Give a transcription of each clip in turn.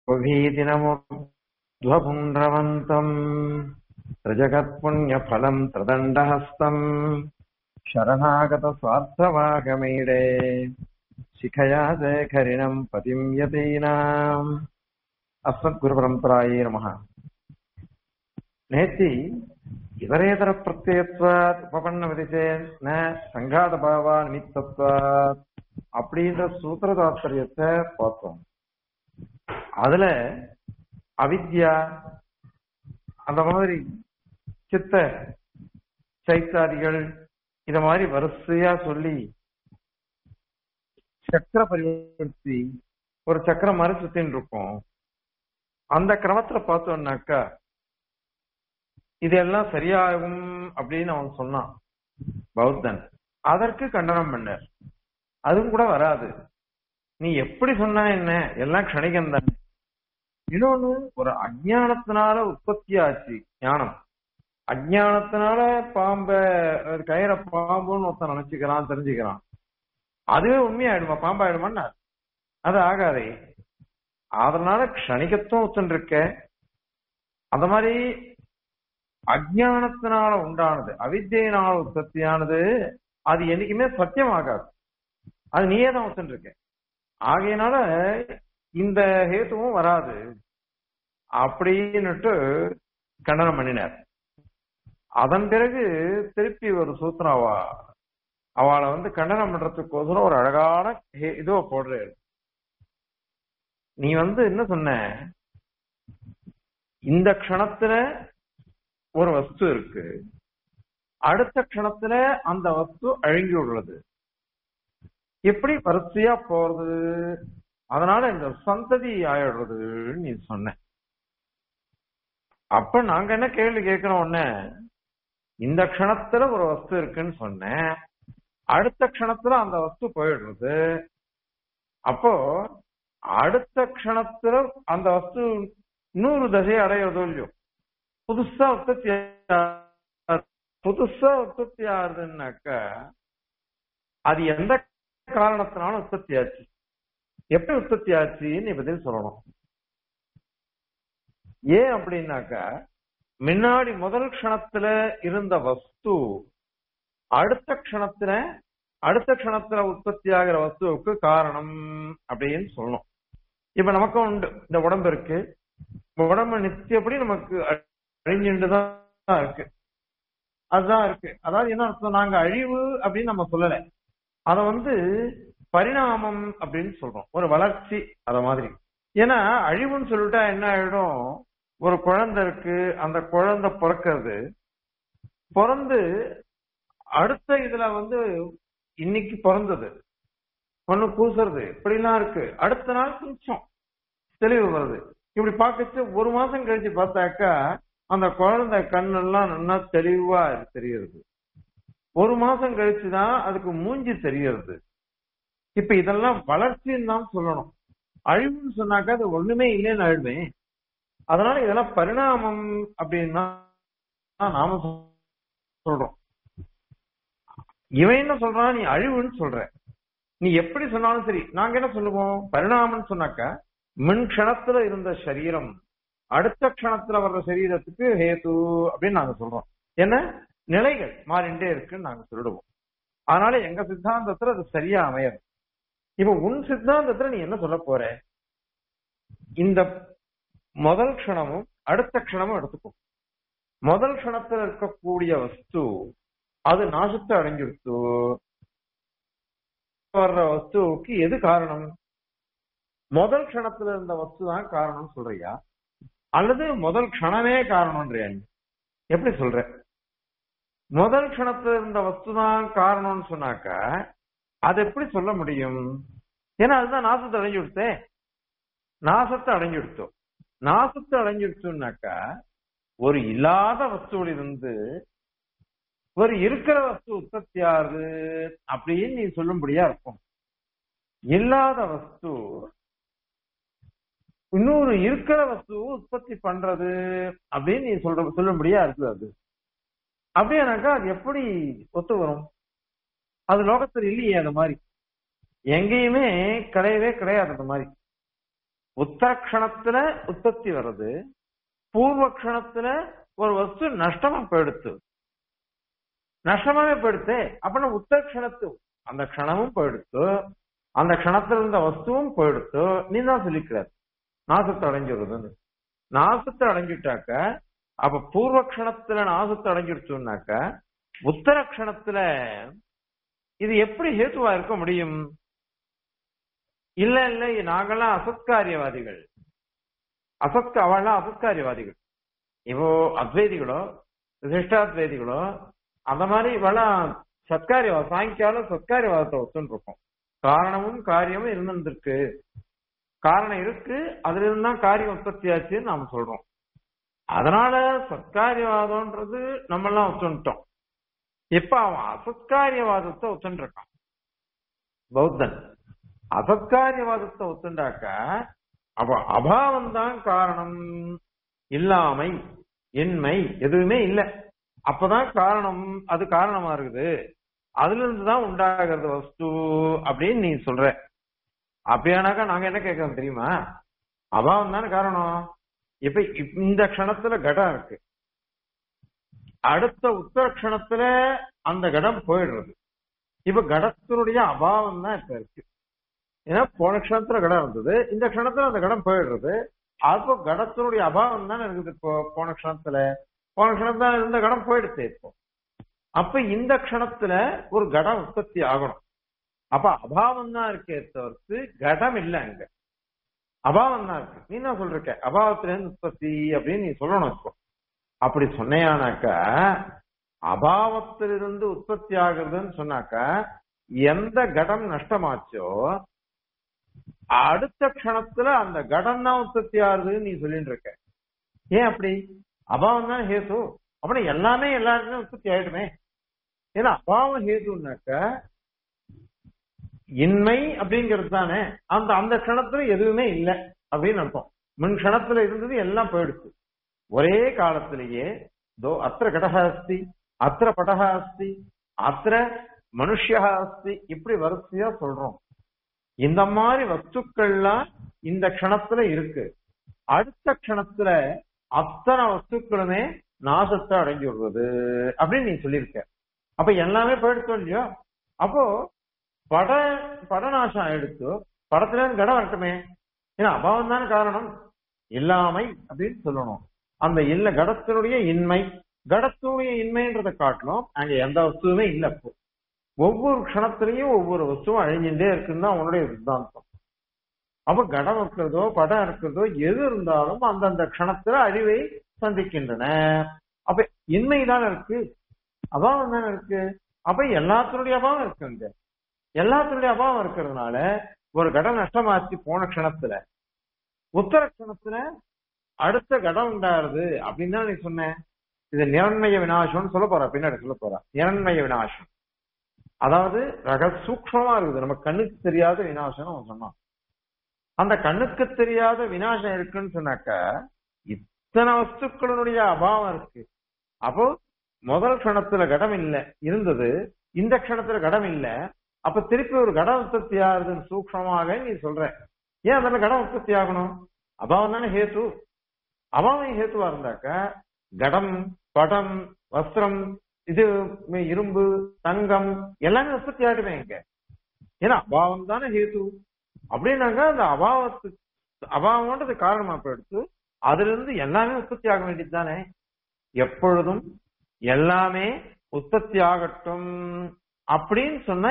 स्वभीतिनमुध्वपुण्ड्रवन्तम् त्रिजगत्पुण्यफलम् त्रिदण्डहस्तम् शरणागतस्वार्थवागमीडे शिखया शेखरिणम् पतिम् यतीनाम् அஸ்மத்குருபரம்பராயே நமக நேத்தி இதரேதர பிரத்யத்வாத் உபபன்ன விதிச்சே ந சங்காத பாவா நிமித்தத்வாத் அப்படின்ற சூத்திர தாத்பரியத்தை பார்த்தோம் அதுல அவித்யா அந்த மாதிரி சித்த சைத்தாதிகள் இத மாதிரி வரிசையா சொல்லி சக்கர பரிவர்த்தி ஒரு சக்கரம் மாதிரி சுத்தின்னு இருக்கும் அந்த கிரமத்துல பார்த்தோம்னாக்கா இதெல்லாம் சரியாகும் அப்படின்னு அவன் சொன்னான் பௌத்தன் அதற்கு கண்டனம் பண்ணார் அதுவும் கூட வராது நீ எப்படி சொன்னா என்ன எல்லாம் க்ஷணிகம் தானே இன்னொன்னு ஒரு அஜானத்தினால உற்பத்தி ஆச்சு ஞானம் அஜானத்தினால பாம்ப கயிற பாம்புன்னு ஒருத்தன் நினைச்சுக்கிறான் தெரிஞ்சுக்கிறான் அதுவே உண்மையாயிடுமா பாம்பாயிடுமான்னா அது ஆகாதே அதனால க்ஷணிகத்துவம் ஒத்துன்னு இருக்க அந்த மாதிரி அஜானத்தினால உண்டானது அவித்தியினால உற்பத்தியானது அது என்னைக்குமே சத்தியமாகாது அது நீயே தான் ஒத்துன்னு இருக்க ஆகையினால இந்த ஹேத்துவும் வராது அப்படின்னுட்டு கண்டனம் பண்ணினார் அதன் பிறகு திருப்பி ஒரு சூத்திராவா அவளை வந்து கண்டனம் பண்றதுக்கோசரம் ஒரு அழகான இதுவ போடுறாரு நீ வந்து என்ன சொன்ன இந்த க்ஷணத்துல ஒரு வஸ்து இருக்கு அடுத்த க்ஷணத்துல அந்த வஸ்து அழுங்கி உள்ளது எப்படி வரிசையா போறது அதனால இந்த சந்ததி ஆயிடுறதுன்னு நீ சொன்ன அப்ப நாங்க என்ன கேள்வி கேட்கிறோம் ஒண்ணு இந்த க்ஷணத்துல ஒரு வஸ்து இருக்குன்னு சொன்னேன் அடுத்த க்ஷணத்துல அந்த வஸ்து போயிடுறது அப்போ அடுத்த க்ஷணத்துல அந்த வஸ்து நூறு தசையை அடையிறதோ இல்லையோ புதுசா உற்பத்தி புதுசா உற்பத்தி ஆகுதுன்னாக்கா அது எந்த காரணத்தினாலும் உற்பத்தி ஆச்சு எப்படி உற்பத்தி ஆச்சுன்னு நீ பதில் சொல்லணும் ஏன் அப்படின்னாக்கா முன்னாடி முதல் க்ஷணத்துல இருந்த வஸ்து அடுத்த க்ஷணத்துல அடுத்த க்ஷணத்துல உற்பத்தி ஆகிற வஸ்துவுக்கு காரணம் அப்படின்னு சொல்லணும் இப்ப நமக்கும் உண்டு இந்த உடம்பு இருக்கு உடம்பு நித்தியப்படி நமக்கு அழிஞ்சுட்டு தான் இருக்கு அதுதான் இருக்கு அதாவது என்ன அர்த்தம் நாங்க அழிவு அப்படின்னு நம்ம சொல்லல அத வந்து பரிணாமம் அப்படின்னு சொல்றோம் ஒரு வளர்ச்சி அத மாதிரி ஏன்னா அழிவுன்னு சொல்லிட்டா என்ன ஆயிடும் ஒரு குழந்தை இருக்கு அந்த குழந்தை பிறக்கிறது பிறந்து அடுத்த இதுல வந்து இன்னைக்கு பிறந்தது ஒண்ணு கூசுறது இப்படிலாம் இருக்கு அடுத்த நாள் கொஞ்சம் தெளிவு வருது இப்படி பார்க்கச்சு ஒரு மாசம் கழிச்சு பார்த்தாக்கா அந்த குழந்தை கண்ணெல்லாம் நல்லா தெளிவா தெரியுது ஒரு மாசம் கழிச்சுதான் அதுக்கு மூஞ்சி தெரியறது இப்ப இதெல்லாம் வளர்ச்சின்னு தான் சொல்லணும் அழிவுன்னு சொன்னாக்கா அது ஒண்ணுமே இல்லைன்னு அழுவேன் அதனால இதெல்லாம் பரிணாமம் அப்படின்னா நாம சொல்றோம் இவன் என்ன சொல்றான் நீ அழிவுன்னு சொல்ற நீ எப்படி சொன்னாலும் சரி நாங்க என்ன சொல்லுவோம் பரிணாமம்னு சொன்னாக்கா மின் க்ஷணத்துல இருந்த சரீரம் அடுத்த க்ஷணத்துல வர்ற சரீரத்துக்கு ஹேது அப்படின்னு நாங்க சொல்றோம் என்ன நிலைகள் மாறிண்டே இருக்குன்னு நாங்க சொல்லிடுவோம் அதனால எங்க சித்தாந்தத்துல அது சரியா அமையாது இப்ப உன் சித்தாந்தத்துல நீ என்ன சொல்ல போற இந்த முதல் க்ஷணமும் அடுத்த க்ஷணமும் எடுத்துக்கும் முதல் க்ஷணத்துல இருக்கக்கூடிய வஸ்து அது நாசத்தை அடைஞ்சிருத்து வர்ற வஸ்துவுக்கு எது காரணம் முதல் க்ஷணத்துல இருந்த வஸ்து தான் காரணம் சொல்றியா அல்லது முதல் க்ஷணமே காரணம்ன்றியா எப்படி சொல்ற முதல் க்ஷணத்துல இருந்த வஸ்து தான் காரணம்னு சொன்னாக்க அது எப்படி சொல்ல முடியும் ஏன்னா அதுதான் நாசத்தை அடைஞ்சு கொடுத்தே நாசத்தை அடைஞ்சு கொடுத்தோம் நாசத்தை அடைஞ்சு கொடுத்தோம்னாக்கா ஒரு இல்லாத வஸ்துவில் இருந்து ஒரு இருக்கிற வஸ்து உற்பத்தி ஆகுது அப்படின்னு நீ சொல்லும்படியா இருக்கும் இல்லாத வஸ்து இன்னொரு இருக்கிற வஸ்து உற்பத்தி பண்றது அப்படின்னு நீ சொல்ற சொல்லும்படியா இருக்குது அது அப்படியானாக்கா அது எப்படி ஒத்து வரும் அது லோகத்தில் இல்லையே அந்த மாதிரி எங்கேயுமே கிடையவே கிடையாது அந்த மாதிரி உத்தரக்ஷணத்துல உற்பத்தி வருது பூர்வ க்ஷணத்துல ஒரு வஸ்து நஷ்டமா போயிடுத்து நஷ்டமாவே போயிடுத்து அப்படின்னா உத்தர க்ஷணத்து அந்த க்ஷணமும் போயிடுத்து அந்த க்ஷணத்துல இருந்த வஸ்துவும் போயிடுத்து நீ தான் சொல்லிக்கிற நாசத்தை அடைஞ்சிடுறதுன்னு நாசத்தை அடைஞ்சிட்டாக்க அப்ப பூர்வ க்ஷணத்துல நாசத்தை அடைஞ்சிடுச்சுனாக்க உத்தர க்ஷணத்துல இது எப்படி ஹேத்துவா இருக்க முடியும் இல்ல இல்ல நாங்கெல்லாம் அசத்காரியவாதிகள் அசத்க அவெல்லாம் அசத்காரியவாதிகள் இப்போ அத்வைதிகளோ விசிஷ்டாத்வைதிகளோ அந்த மாதிரி இவெல்லாம் சத்காரியவாதம் சாயங்காலம் சத்காரியவாதத்தை ஒத்துன்னு இருக்கும் காரணமும் காரியமும் இருந்திருக்கு காரணம் இருக்கு அதுல இருந்து தான் காரியம் உற்பத்தி ஆச்சுன்னு நாம சொல்றோம் அதனால சத்காரியவாதம்ன்றது நம்ம எல்லாம் ஒத்துட்டோம் இப்ப அவன் அசத்காரியவாதத்தை ஒத்துன்னு இருக்கான் பௌத்தன் அசத்காரியவாதத்தை ஒத்துண்டாக்க அவ அபாவம் தான் காரணம் இல்லாமை இன்மை எதுவுமே இல்லை அப்பதான் காரணம் அது காரணமா இருக்குது அதுல இருந்து தான் உண்டாகிறது வஸ்து அப்படின்னு நீ சொல்ற அப்படியானாக்கா நாங்க என்ன கேட்கறோம் தெரியுமா அபாவம் தானே காரணம் இப்ப இப்- இந்த க்ஷணத்துல கடம் இருக்கு அடுத்த உத்தர க்ஷணத்துல அந்த கடம் போயிடுறது இப்ப கடத்தினுடைய அபாவம் தான் இப்ப இருக்கு ஏன்னா போன க்ஷணத்துல கடம் இருந்தது இந்த க்ஷணத்துல அந்த கடம் போயிடுறது அப்போ கடத்தினுடைய அபாவம் தானே இருக்குது இப்போ போன க்ஷணத்துல போன க்ஷணத்துல இருந்த கடம் போயிடுச்சு இப்போ அப்ப இந்த க்ஷணத்துல ஒரு கடம் உற்பத்தி ஆகணும் அப்ப அபாவம் தான் இருக்கே தவிர்த்து கடம் இல்ல அங்க அபாவம் தான் இருக்கு நீ என்ன சொல்ற அபாவத்துல இருந்து உற்பத்தி அப்படின்னு நீ சொல்லணும் இப்போ அப்படி சொன்னையானாக்கா அபாவத்திலிருந்து உற்பத்தி ஆகுறதுன்னு சொன்னாக்கா எந்த கடம் நஷ்டமாச்சோ அடுத்த க்ஷணத்துல அந்த கடம் தான் உற்பத்தி ஆகுதுன்னு நீ சொல்லிட்டு இருக்க ஏன் அப்படி அபாவம் தான் ஹேது அப்படி எல்லாமே எல்லாருக்குமே உற்பத்தி ஆயிடுமே ஏன்னா அபாவம் ஹேதுனாக்க இன்மை அப்படிங்கிறது தானே அந்த அந்த க்ஷணத்துல எதுவுமே இல்லை அப்படின்னு அர்த்தம் முன் க்ஷணத்துல இருந்தது எல்லாம் போயிடுச்சு ஒரே காலத்திலேயே தோ அத்திர கடக அஸ்தி அத்திர படக அஸ்தி அத்திர மனுஷியா அஸ்தி இப்படி வரிசையா சொல்றோம் இந்த மாதிரி வஸ்துக்கள்லாம் இந்த க்ஷணத்துல இருக்கு அடுத்த க்ஷணத்துல அத்தனை வஸ்துக்களுமே நாசத்தை அடைஞ்சு விடுறது அப்படின்னு நீ சொல்லியிருக்க அப்ப எல்லாமே போயிடுச்சோம் இல்லையோ அப்போ பட படநாசம் ஆயிடுச்சு படத்துல இருந்து கடம் வரட்டுமே ஏன்னா அபாவம் தானே காரணம் இல்லாமை அப்படின்னு சொல்லணும் அந்த இல்ல கடத்தினுடைய இன்மை கடத்தினுடைய இன்மைன்றதை காட்டிலும் அங்க எந்த வஸ்துவுமே இல்ல இப்போ ஒவ்வொரு க்ஷணத்திலையும் ஒவ்வொரு வஸ்துவும் அழிஞ்சுட்டே இருக்குன்னு தான் அவனுடைய சித்தாந்தம் அப்ப கடம் இருக்கிறதோ படம் இருக்கிறதோ எது இருந்தாலும் அந்தந்த க்ஷணத்துல அழிவை சந்திக்கின்றன அப்ப இன்மைதான் இருக்கு அபாவம் தானே இருக்கு அப்ப எல்லாத்தினுடைய அபாவம் இருக்கு அங்க எல்லாத்தினுடைய அபாவம் இருக்கிறதுனால ஒரு கடம் நஷ்டமாச்சு போன க்ஷணத்துல உத்தர க்ஷணத்துல அடுத்த கடம் உண்டாருது அப்படின்னு தான் நீ சொன்ன இது நிரண்மய விநாசம்னு சொல்ல போறா பின்னாடி சொல்ல போறா நிரண்மய விநாசம் அதாவது ரக சூக்ஷமா இருக்குது நம்ம கண்ணுக்கு தெரியாத விநாசம் அவன் சொன்னான் அந்த கண்ணுக்கு தெரியாத விநாசம் இருக்குன்னு சொன்னாக்க இத்தனை வஸ்துக்களினுடைய அபாவம் இருக்கு அப்போ முதல் க்ஷணத்துல கடம் இல்ல இருந்தது இந்த க்ஷணத்துல கடம் இல்ல அப்ப திருப்பி ஒரு கடம் உற்பத்தி ஆகுதுன்னு சூக்ஷமாக நீ சொல்ற ஏன் அதுல கடம் உற்பத்தி ஆகணும் அபாவம் தானே ஹேத்து அபாவம் ஹேத்துவா இருந்தாக்க கடம் படம் வஸ்திரம் இது இரும்பு தங்கம் எல்லாமே உற்பத்தி ஆகிடுமே இங்க ஏன்னா அபாவம் தானே ஹேத்து அப்படின்னாக்க அந்த அபாவத்து அபாவம்ன்றது காரணமா போயிடுத்து அதுல இருந்து எல்லாமே உற்பத்தி ஆக வேண்டியது தானே எப்பொழுதும் எல்லாமே உற்பத்தி ஆகட்டும் அப்படின்னு சொன்னா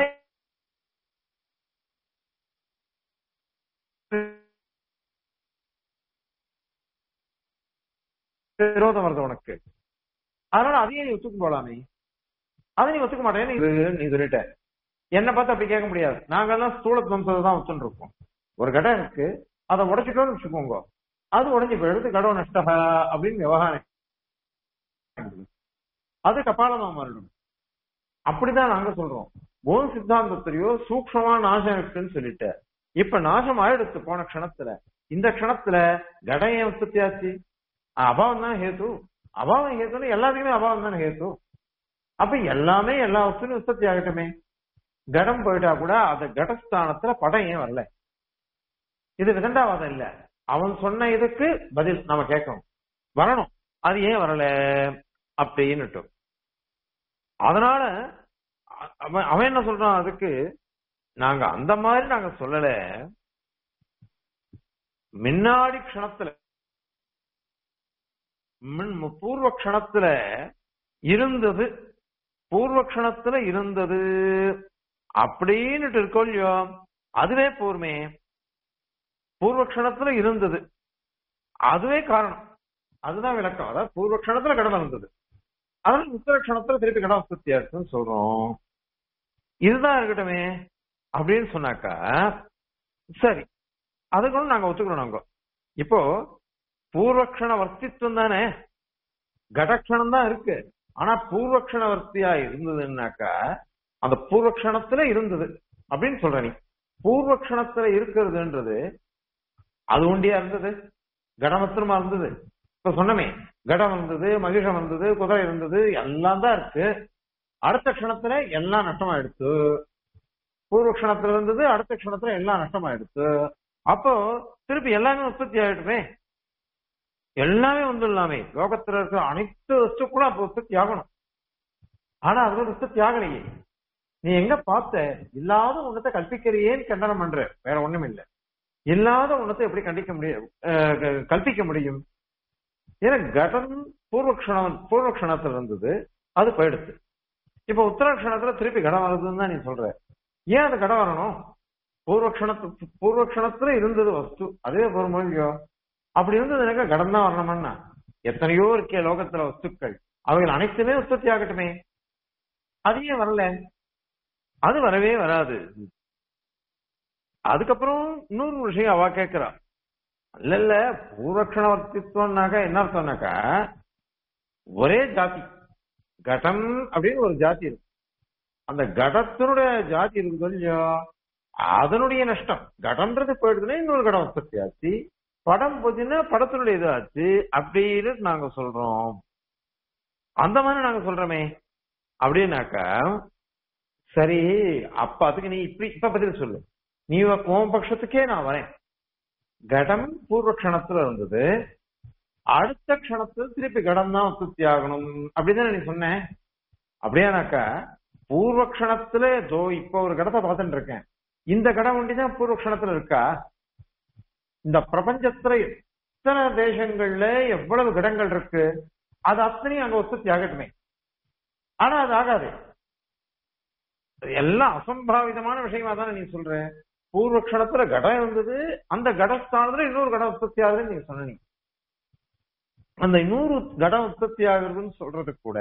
விரோதம் வருது உனக்கு அதனால அதையும் நீ ஒத்துக்க போலாமே அதை நீ ஒத்துக்க மாட்டேன் நீ சொல்லிட்ட என்ன பார்த்து அப்படி கேட்க முடியாது நாங்கெல்லாம் ஸ்தூல துவம்சத்தை தான் ஒத்துன்னு இருக்கோம் ஒரு கடம் இருக்கு அதை உடைச்சிட்டோம்னு வச்சுக்கோங்க அது உடஞ்சி போயிடுது கடவு நஷ்டகா அப்படின்னு விவகாரம் அது கபாலமா மாறிடும் அப்படிதான் நாங்க சொல்றோம் ஓம் சித்தாந்தத்திலயோ சூக்ஷமா நாசம் இருக்குன்னு சொல்லிட்டு இப்ப நாசம் ஆயிடுத்து போன க்ஷணத்துல இந்த க்ஷணத்துல கடம் ஏன் உற்பத்தி ஆச்சு அபாவம் தான் ஹேத்து அபாவம் ஹேத்துன்னு எல்லாத்துக்குமே அபாவம் தானே ஹேத்து அப்ப எல்லாமே எல்லா வஸ்துலையும் உற்பத்தி ஆகட்டுமே கடம் போயிட்டா கூட அந்த கடஸ்தானத்துல படம் ஏன் வரல இது விதண்டாவாதம் இல்ல அவன் சொன்ன இதுக்கு பதில் நாம கேட்கணும் வரணும் அது ஏன் வரல அப்படின்னுட்டு அதனால அ- அவன் அவன் என்ன சொல்றான் அதுக்கு நாங்க அந்த மாதிரி நாங்க சொல்லல முன்னாடி க்ஷணத்துல மின் பூர்வ க்ஷணத்துல இருந்தது பூர்வ க்ஷணத்துல இருந்தது அப்படின்னுட்டு இருக்கோ இல்லையோ அதுவே போருமே பூர்வ க்ஷணத்துல இருந்தது அதுவே காரணம் அதுதான் விளக்கம் அதாவது பூர்வ க்ஷணத்துல கடன் இருந்தது அதனால உத்தர க்ஷணத்துல திருப்பி கடன் உற்பத்தி ஆச்சுன்னு சொல்றோம் இதுதான் இருக்கட்டுமே அப்படின்னு சொன்னாக்கா சரி அதுக்கு ஒண்ணு நாங்க ஒத்துக்கிறோம் நாங்க இப்போ பூர்வக்ஷண வர்த்தித்வம் தானே கடக்ஷணம் தான் இருக்கு ஆனா பூர்வக்ஷண வர்த்தியா இருந்ததுன்னாக்கா அந்த பூர்வக்ஷணத்துல இருந்தது அப்படின்னு சொல்ற நீ பூர்வக்ஷணத்துல இருக்கிறதுன்றது அது ஒண்டியா இருந்தது கடம் மாத்திரமா இருந்தது இப்ப சொன்னமே கடம் இருந்தது மகிஷம் இருந்தது குதிரை இருந்தது எல்லாம் தான் இருக்கு அடுத்த க்ஷணத்துல எல்லாம் நஷ்டமாயிடுச்சு பூர்வ க்ஷணத்துல இருந்தது அடுத்த க்ஷணத்துல எல்லாம் நஷ்டமாயிடுச்சு அப்போ திருப்பி எல்லாமே உற்பத்தி ஆயிடுமே எல்லாமே வந்துடலாமே லோகத்துல இருக்கிற அனைத்து வஸ்துக்களும் அப்ப உற்பத்தி ஆகணும் ஆனா அதுல உற்பத்தி ஆகலையே நீ எங்க பார்த்த இல்லாத ஒண்ணத்தை கல்பிக்கிறியேன்னு கண்டனம் பண்ற வேற ஒண்ணும் இல்ல இல்லாத ஒண்ணத்தை எப்படி கண்டிக்க முடியும் அஹ் க- கல்பிக்க முடியும் ஏன்னா கடம் பூர்வக்ஷணம் பூர்வக்ஷணத்துல இருந்தது அது போயிடுச்சு இப்ப உத்தராட்சணத்துல திருப்பி கடம் வருதுன்னு தான் நீ சொல்ற ஏன் அது கடம் வரணும் பூர்வக்ஷணத்து பூர்வக்ஷணத்துல இருந்தது வஸ்து அதே ஒரு மொழியோ அப்படி இருந்தது எனக்கு கடன் தான் வரணும்னா எத்தனையோ இருக்கே லோகத்துல வஸ்துக்கள் அவைகள் அனைத்துமே உற்பத்தி ஆகட்டுமே அது ஏன் வரல அது வரவே வராது அதுக்கப்புறம் இன்னொரு விஷயம் அவ கேட்கிறா இல்ல இல்ல பூர்வக்ஷண வர்த்தித்வம்னாக்கா என்ன அர்த்தம்னாக்கா ஒரே ஜாதி கடம் அப்படின்னு ஒரு ஜாதி இருக்கு அந்த கடத்தினுடைய ஜாதி இருக்குது இல்லையோ அதனுடைய நஷ்டம் கடம்ன்றது போயிடுதுன்னா இன்னொரு கடம் உற்பத்தி ஆச்சு படம் போச்சுன்னா படத்தினுடைய இது ஆச்சு அப்படின்னு நாங்க சொல்றோம் அந்த மாதிரி நாங்க சொல்றோமே அப்படின்னாக்கா சரி அப்ப அதுக்கு நீ இப்படி இப்ப பதில் சொல்லு நீ உன் பட்சத்துக்கே நான் வரேன் கடம் பூர்வ க்ஷணத்துல இருந்தது அடுத்த க்ஷணத்துல திருப்பி கடம் தான் உற்பத்தி ஆகணும் அப்படிதானே நீ சொன்ன அப்படியானாக்கா பூர்வ க்ஷணத்துல தோ இப்ப ஒரு கடத்தை பார்த்துட்டு இருக்கேன் இந்த கடம் ஒண்டிதான் பூர்வ க்ஷணத்துல இருக்கா இந்த பிரபஞ்சத்துல எத்தனை தேசங்கள்ல எவ்வளவு கடங்கள் இருக்கு அது அத்தனையும் அங்க உற்பத்தி ஆகட்டுமே ஆனா அது ஆகாது எல்லாம் அசம்பாவிதமான விஷயமா தானே நீ சொல்ற பூர்வ க்ஷணத்துல கடம் இருந்தது அந்த கடஸ்தானத்துல இன்னொரு கடம் உற்பத்தி ஆகுதுன்னு நீங்க சொன்ன நீ. அந்த இன்னொரு கடம் உற்பத்தி ஆகுறதுன்னு சொல்றது கூட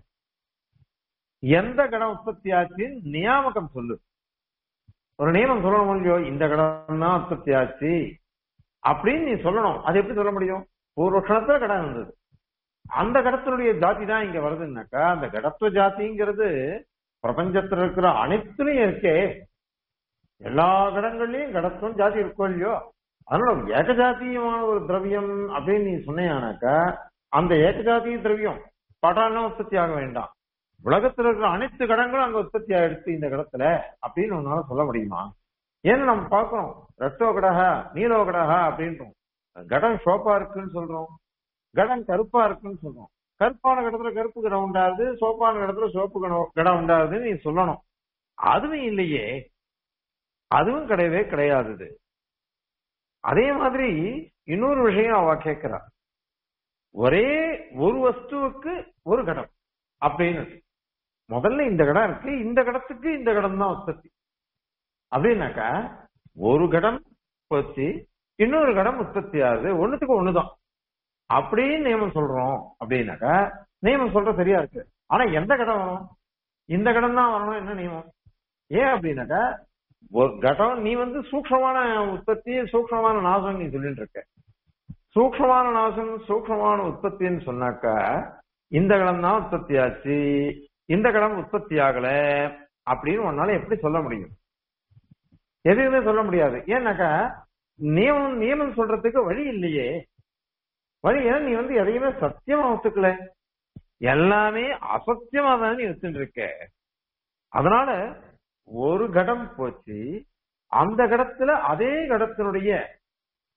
எந்த கடம் உற்பத்தி ஆச்சுன்னு நியாமகம் சொல்லு ஒரு நியமம் சொல்லணும் இல்லையோ இந்த கடம் தான் உற்பத்தி ஆச்சு அப்படின்னு நீ சொல்லணும் அது எப்படி சொல்ல முடியும் பூர்வ க்ஷணத்துல கடம் இருந்தது அந்த கடத்தினுடைய ஜாதி தான் இங்க வருதுன்னாக்கா அந்த கடத்துவ ஜாதிங்கிறது பிரபஞ்சத்துல இருக்கிற அனைத்துலயும் இருக்கே எல்லா கடங்கள்லயும் கடத்தும் ஜாதி இருக்கோ இல்லையோ அதனால ஏகஜாத்தியமான ஒரு திரவியம் அப்படின்னு நீ சொன்னீங்கன்னாக்கா அந்த ஏகஜாத்திய திரவியம் படாலாம் உற்பத்தி ஆக வேண்டாம் உலகத்துல இருக்கிற அனைத்து கடங்களும் அங்க உற்பத்தி ஆயிடுச்சு இந்த கடத்துல அப்படின்னு உன்னால சொல்ல முடியுமா ஏன்னா நம்ம பார்க்கிறோம் ரத்தோ கடகா நீலோ கடகா அப்படின்றோம் கடம் சோப்பா இருக்குன்னு சொல்றோம் கடம் கருப்பா இருக்குன்னு சொல்றோம் கருப்பான கடத்துல கருப்பு கடம் உண்டாது சோப்பான கடத்துல சோப்பு கடம் கடம் உண்டாதுன்னு நீ சொல்லணும் அதுவும் இல்லையே அதுவும் கிடையவே கிடையாது இது. அதே மாதிரி இன்னொரு விஷயம் அவ கேட்கிறா ஒரே ஒரு வஸ்துவுக்கு ஒரு கடம் அப்படின்னு முதல்ல இந்த கடம் இருக்கு இந்த கடத்துக்கு இந்த கடம் தான் உற்பத்தி அப்படின்னாக்கா ஒரு கடம் போச்சு இன்னொரு கடம் உற்பத்தி ஆகுது ஒண்ணுத்துக்கு ஒண்ணுதான் அப்படின்னு நியமம் சொல்றோம் அப்படின்னாக்கா நியமம் சொல்ற சரியா இருக்கு ஆனா எந்த கடம் வரும் இந்த கடம் தான் வரணும் என்ன நியமம் ஏன் அப்படின்னாக்கா ஒரு கடம் நீ வந்து சூக்ஷமான உற்பத்தி சூக்ஷமான நாசம் நீ சொல்லிட்டு இருக்க சூக்ஷமான நாசம் சூக்ஷமான உற்பத்தின்னு சொன்னாக்கா இந்த கடம் தான் உற்பத்தி ஆச்சு இந்த கடம் உற்பத்தி ஆகல அப்படின்னு உன்னால எப்படி சொல்ல முடியும் எதுவுமே சொல்ல முடியாது ஏன்னாக்கா நியமம் நியமம் சொல்றதுக்கு வழி இல்லையே வழி ஏன் நீ வந்து எதையுமே சத்தியமா ஒத்துக்கல எல்லாமே அசத்தியமா தான் நீ வச்சுட்டு இருக்க அதனால ஒரு கடம் போச்சு அந்த கடத்துல அதே கடத்தினுடைய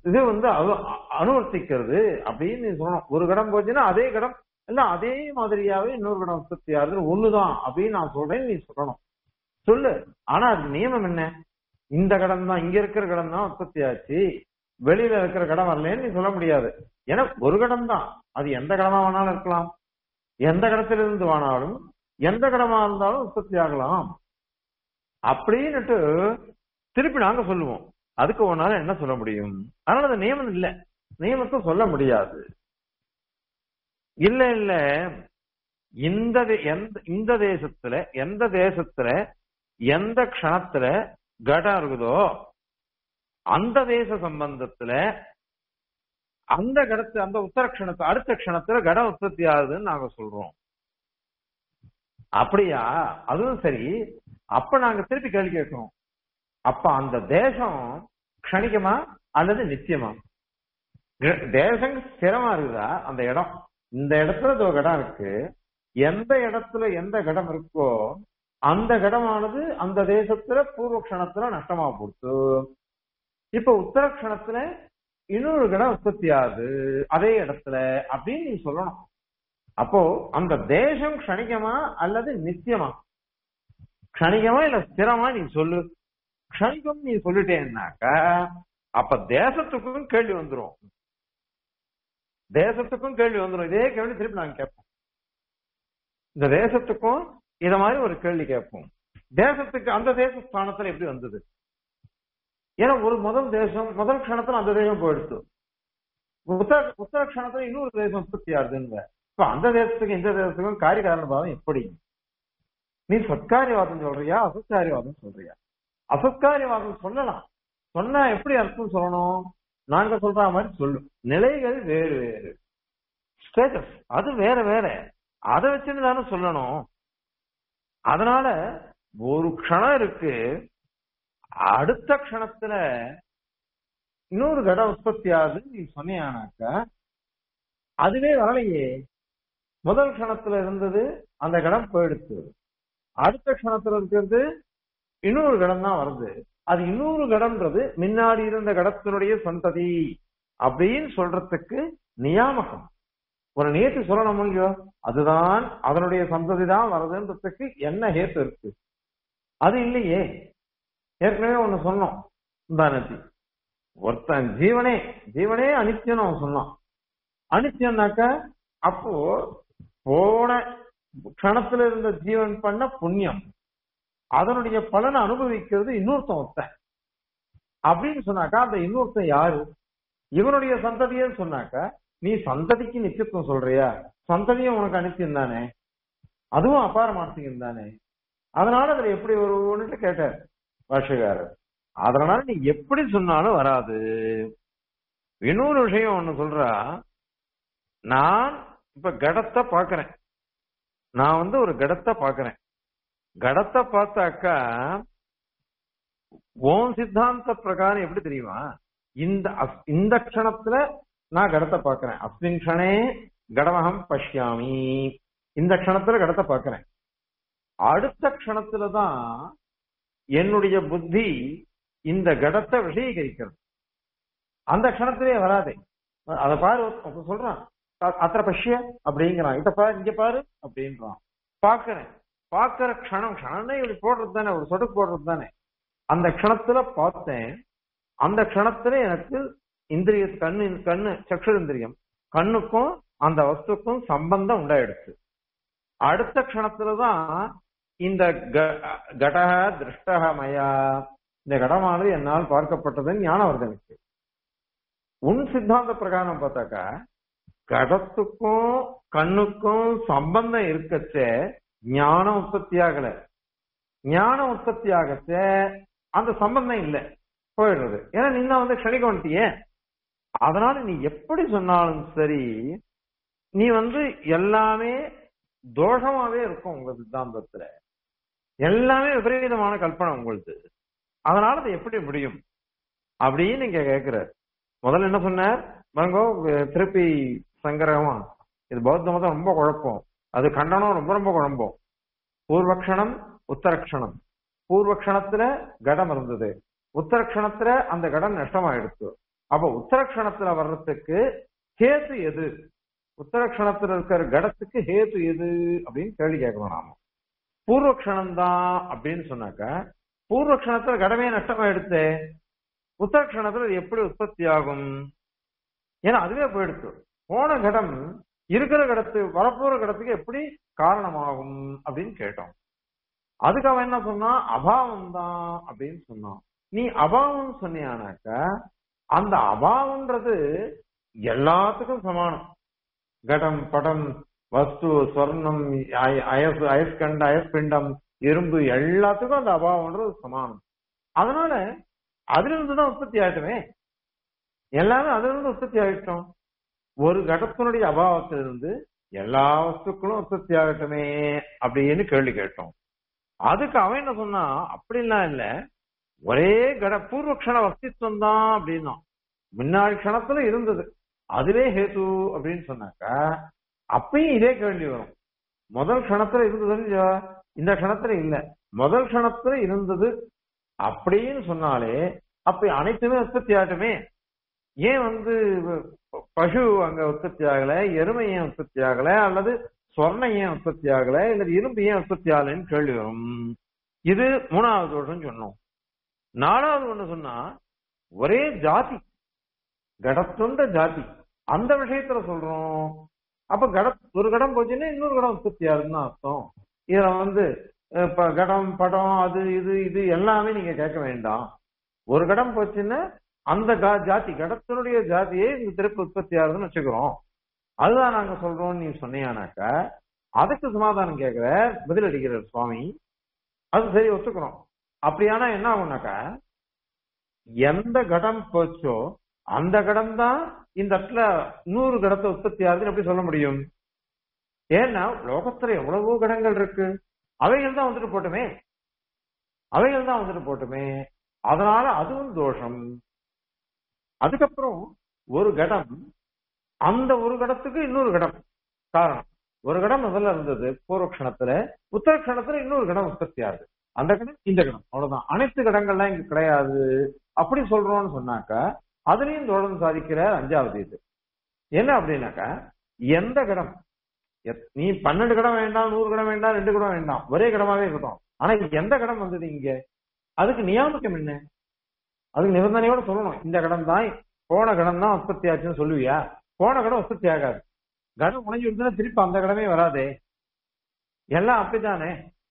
இது வந்து அனு- அனுவர்த்திக்கிறது அப்படின்னு நீ சொல்லணும் ஒரு கடம் போச்சுன்னா அதே கடம் இல்ல அதே மாதிரியாவே இன்னொரு கடம் உற்பத்தி ஆகுது ஒண்ணுதான் அப்படின்னு நான் சொல்றேன்னு நீ சொல்லணும் சொல்லு ஆனா அதுக்கு நியமம் என்ன இந்த கடம் தான் இங்க இருக்கிற கடம் தான் உற்பத்தி ஆச்சு வெளியில இருக்கிற கடம் வரலன்னு நீ சொல்ல முடியாது ஏன்னா ஒரு கடம் தான் அது எந்த கடமா வேணாலும் இருக்கலாம் எந்த கடத்திலிருந்து வேணாலும் எந்த கடமா இருந்தாலும் உற்பத்தி ஆகலாம் அப்படின்னுட்டு திருப்பி நாங்க சொல்லுவோம் அதுக்கு ஒன்னால என்ன சொல்ல முடியும் அதனால அது நியமம் இல்ல நியமத்தை சொல்ல முடியாது இல்ல இல்ல இந்த தே- எந்த இந்த தேசத்துல எந்த தேசத்துல எந்த க்ஷணத்துல கடம் இருக்குதோ அந்த தேச சம்பந்தத்துல அந்த கடத்து அந்த உத்தர க்ஷணத்து அடுத்த க்ஷணத்துல கடம் உற்பத்தி ஆகுதுன்னு நாங்க சொல்றோம் அப்படியா அதுவும் சரி அப்ப நாங்க திருப்பி கேள்வி கேட்கிறோம் அப்ப அந்த தேசம் க்ஷணிகமா அல்லது நித்தியமா க- தேசம் ஸ்திரமா இருக்குதா அந்த இடம் இந்த இடத்துல ஒரு இடம் இருக்கு எந்த இடத்துல எந்த இடம் இருக்கோ அந்த இடமானது அந்த தேசத்துல பூர்வ க்ஷணத்துல நஷ்டமா போடுத்து இப்ப உத்தர க்ஷணத்துல இன்னொரு இடம் உற்பத்தி ஆகுது அதே இடத்துல அப்படின்னு நீ சொல்லணும் அப்போ அந்த தேசம் க்ஷணிகமா அல்லது நித்தியமா க்ஷணிகமா இல்ல ஸ்திரமா நீ சொல்லு க்ஷணிகம் நீ சொல்லிட்டேன்னாக்கா அப்ப தேசத்துக்கும் கேள்வி வந்துரும் தேசத்துக்கும் கேள்வி வந்துரும் இதே கேள்வி திருப்பி நாங்க கேட்போம் இந்த தேசத்துக்கும் இத மாதிரி ஒரு கேள்வி கேட்போம் தேசத்துக்கு அந்த தேச ஸ்தானத்துல எப்படி வந்தது ஏன்னா ஒரு முதல் தேசம் முதல் க்ஷணத்துல அந்த தேசம் போயிடுச்சு உத்தர உத்தர க்ஷணத்துல இன்னொரு தேசம் உற்பத்தி ஆகுதுங்க இப்ப அந்த தேசத்துக்கு இந்த தேசத்துக்கும் காரிய காரண பாவம் எப்படி நீ சத்காரியவாதம் சொல்றியா அசத்காரியவாதம் சொல்றியா அசத்காரியவாதம் சொல்லலாம் சொன்னா எப்படி அர்த்தம் சொல்லணும் நாங்க சொல்ற மாதிரி சொல்லு நிலைகள் வேறு வேறு ஸ்டேட்டஸ் அது வேற வேற அதை வச்சுன்னு தானே சொல்லணும் அதனால ஒரு க்ஷணம் இருக்கு அடுத்த க்ஷணத்துல இன்னொரு கடம் உற்பத்தி ஆகுதுன்னு நீ சொன்னியானாக்கா அதுவே வரலையே முதல் க்ஷணத்துல இருந்தது அந்த கடம் போயிடுச்சு அடுத்த க்ஷணத்துல இருக்கிறது இன்னொரு கடம் தான் வருது அது இன்னொரு கடம்ன்றது முன்னாடி இருந்த கடத்தினுடைய சந்ததி அப்படின்னு சொல்றதுக்கு நியாமகம் ஒரு நேற்று சொல்லணும் இல்லையோ அதுதான் அதனுடைய சந்ததி தான் வருதுன்றதுக்கு என்ன ஹேத்து இருக்கு அது இல்லையே ஏற்கனவே ஒண்ணு சொன்னோம் முந்தானத்தி ஒருத்தன் ஜீவனே ஜீவனே அனித்தியம் அவன் சொன்னான் அனித்தியம்னாக்க அப்போ போன கணத்துல இருந்த ஜீவன் பண்ண புண்ணியம் அதனுடைய பலனை அனுபவிக்கிறது இன்னொருத்தன் ஒருத்தன் அப்படின்னு சொன்னாக்கா அந்த இன்னொருத்தன் யாரு இவனுடைய சந்ததியன்னு சொன்னாக்கா நீ சந்ததிக்கு நிச்சயத்துவம் சொல்றியா சந்ததியும் உனக்கு அனித்தியம் தானே அதுவும் அபாரமானசியம் தானே அதனால அதுல எப்படி வருவோன்னு கேட்டார் பாஷகாரர் அதனால நீ எப்படி சொன்னாலும் வராது இன்னொரு விஷயம் ஒண்ணு சொல்றா நான் இப்ப கடத்தை பாக்குறேன் நான் வந்து ஒரு கடத்தை பாக்குறேன் கடத்தை பார்த்தாக்கா ஓம் சித்தாந்த பிரகாரம் எப்படி தெரியுமா இந்த அஸ்- இந்த க்ஷணத்துல நான் கடத்தை பார்க்கிறேன் அஸ்மின் க்ஷணே கடமகம் பஷ்யாமி இந்த க்ஷணத்துல கடத்தை பார்க்கிறேன் அடுத்த க்ஷணத்துல தான் என்னுடைய புத்தி இந்த கடத்தை விஷயீகரிக்கிறது அந்த க்ஷணத்திலே வராதே அத பாரு ஒருத்தன் சொல்றான் அ- அத்திர பஷ்ய அப்படிங்கிறான் இத பாரு இங்க பாரு அப்படின்றான் பாக்குறேன் பாக்குற க்ஷணம் க்ஷணம்னா இப்படி போடுறது தானே ஒரு சொடுக்கு போடுறது தானே அந்த க்ஷணத்துல பார்த்தேன் அந்த க்ஷணத்துல எனக்கு இந்திரிய கண்ணு கண்ணு சக்ஷு இந்திரியம் கண்ணுக்கும் அந்த வஸ்துக்கும் சம்பந்தம் உண்டாயிடுச்சு அடுத்த க்ஷணத்துலதான் இந்த க- கடக திருஷ்டக மயா இந்த கடமானது என்னால் பார்க்கப்பட்டதுன்னு ஞானம் வருது எனக்கு உன் சித்தாந்த பிரகாரம் பார்த்தாக்கா கடத்துக்கும் கண்ணுக்கும் சம்பந்தம் இருக்கச்சே ஞானம் உற்பத்தி ஆகல ஞானம் உற்பத்தி ஆகச்சே அந்த சம்பந்தம் இல்ல போயிடுறது ஏன்னா நீ தான் வந்து க்ஷணிக்க வந்துட்டியே அதனால நீ எப்படி சொன்னாலும் சரி நீ வந்து எல்லாமே தோஷமாவே இருக்கும் உங்க சித்தாந்தத்துல எல்லாமே விபரீதமான கல்பனை உங்களுது அதனால அது எப்படி முடியும் அப்படின்னு நீங்க கேக்குறாரு முதல்ல என்ன சொன்னார் பாருங்கோ அஹ் திருப்பி சங்கரகமா இது பௌத்த மதம் ரொம்ப குழப்பம் அது கண்டனம் ரொம்ப ரொம்ப குழம்பம் பூர்வக்ஷணம் உத்தரக்ஷணம் பூர்வக்ஷணத்துல கடம் இருந்தது உத்தரக்ஷணத்துல அந்த கடம் நஷ்டமாயிடுச்சு அப்ப உத்தரக்ஷணத்துல வர்றதுக்கு ஹேத்து எது உத்தரக்ஷணத்துல இருக்கிற கடத்துக்கு ஹேத்து எது அப்படின்னு கேள்வி கேட்கணும் நாம பூர்வக்ஷணம் தான் அப்படின்னு சொன்னாக்க பூர்வக்ஷணத்துல கடமே நஷ்டமா எடுத்து உத்தரக்ஷணத்துல இது எப்படி உற்பத்தி ஆகும் ஏன்னா அதுவே போயிடுச்சு போன கடம் இருக்கிற கடத்து வரப்போற கடத்துக்கு எப்படி காரணமாகும் அப்படின்னு கேட்டோம் அதுக்கு அவன் என்ன சொன்னான் அபாவம் தான் அப்படின்னு சொன்னான் நீ அபாவம் சொன்னியானாக்க அந்த அபாவம்ன்றது எல்லாத்துக்கும் சமானம் கடம் படம் வஸ்து சொர்ணம் அய- அயஸ் அயஸ்கண்ட அயஸ்பிண்டம் இரும்பு எல்லாத்துக்கும் அந்த அபாவம்ன்றது சமானம் அதனால அதுல இருந்து தான் உற்பத்தி ஆயிட்டுமே எல்லாமே அதுல இருந்து உற்பத்தி ஆயிட்டோம் ஒரு கடத்தினுடைய அபாவத்திலிருந்து எல்லா வஸ்துக்களும் உற்பத்தி ஆகட்டுமே அப்படின்னு கேள்வி கேட்டோம் அதுக்கு அவன் என்ன சொன்னா அப்படிலாம் இல்ல ஒரே கட பூர்வக்ஷண வஸ்தித்வம் தான் அப்படின்னா முன்னாடி க்ஷணத்துல இருந்தது அதுவே ஹேது அப்படின்னு சொன்னாக்க அப்பயும் இதே கேள்வி வரும் முதல் க்ஷணத்துல இருந்தது இல்லையா? இந்த க்ஷணத்துல இல்ல முதல் க்ஷணத்துல இருந்தது அப்படின்னு சொன்னாலே அப்ப அனைத்துமே உற்பத்தி ஆகட்டுமே ஏன் வந்து பசு அங்க உற்பத்தி ஆகல எருமை ஏன் உற்பத்தி ஆகல அல்லது சொர்ணம் ஏன் உற்பத்தி ஆகல இல்ல இரும்பு ஏன் உற்பத்தி ஆகலைன்னு கேள்வி வரும் இது மூணாவது வருஷம் சொன்னோம் நாலாவது ஒண்ணு சொன்னா ஒரே ஜாதி கடத்துண்ட ஜாதி அந்த விஷயத்துல சொல்றோம் அப்ப கட ஒரு கடம் போச்சுன்னா இன்னொரு கடம் உற்பத்தி ஆகுதுன்னு அர்த்தம் இதுல வந்து அஹ், இப்ப கடம் படம் அது இது இது எல்லாமே நீங்க கேட்க வேண்டாம் ஒரு கடம் போச்சுன்னா அந்த கா- ஜாதி கடத்தினுடைய ஜாதியே இந்த திருப்பி உற்பத்தி ஆகுதுன்னு வச்சுக்கிறோம் அதுதான் நாங்க சொல்றோம் நீ சொன்னியானாக்கா அதுக்கு சமாதானம் கேட்கிற பதில் அடிக்கிறார் சுவாமி அது சரி ஒத்துக்கிறோம் அப்படியானா என்ன ஆகும்னாக்கா எந்த கடம் போச்சோ அந்த கடம் தான் இந்த இடத்துல நூறு கடத்தை உற்பத்தி ஆகுதுன்னு எப்படி சொல்ல முடியும் ஏன்னா லோகத்துல எவ்வளவோ கடங்கள் இருக்கு அவைகள் தான் வந்துட்டு போட்டுமே அவைகள் தான் வந்துட்டு போட்டுமே அதனால அதுவும் தோஷம் அதுக்கப்புறம் ஒரு கடம் அந்த ஒரு கடத்துக்கு இன்னொரு கடம் காரணம் ஒரு கடம் முதல்ல இருந்தது பூர்வக்ஷணத்துல உத்தரக்ஷணத்துல இன்னொரு கடம் உற்பத்தி ஆகுது அந்த கடம் இந்த கடம் அவ்வளவுதான் அனைத்து கடங்கள்லாம் இங்க கிடையாது அப்படி சொல்றோம்னு சொன்னாக்கா அதுலயும் தொடர்ந்து சாதிக்கிற அஞ்சாவது இது என்ன அப்படின்னாக்கா எந்த கடம் எத்- நீ பன்னெண்டு கடம் வேண்டாம் நூறு கடம் வேண்டாம் ரெண்டு கடம் வேண்டாம் ஒரே கடமாவே இருக்கட்டும் ஆனா எந்த கடம் வந்தது இங்க அதுக்கு நியாமக்கம் என்ன அதுக்கு நிபந்தனையோட சொல்லணும் இந்த கடம் தான் போன கடம் தான் உற்பத்தி ஆச்சுன்னு சொல்லுவியா போன கடம் உற்பத்தி ஆகாது கடம் உணஞ்சு விடுதுன்னா திருப்பி அந்த கடமே வராதே எல்லாம் அப்படித்தானே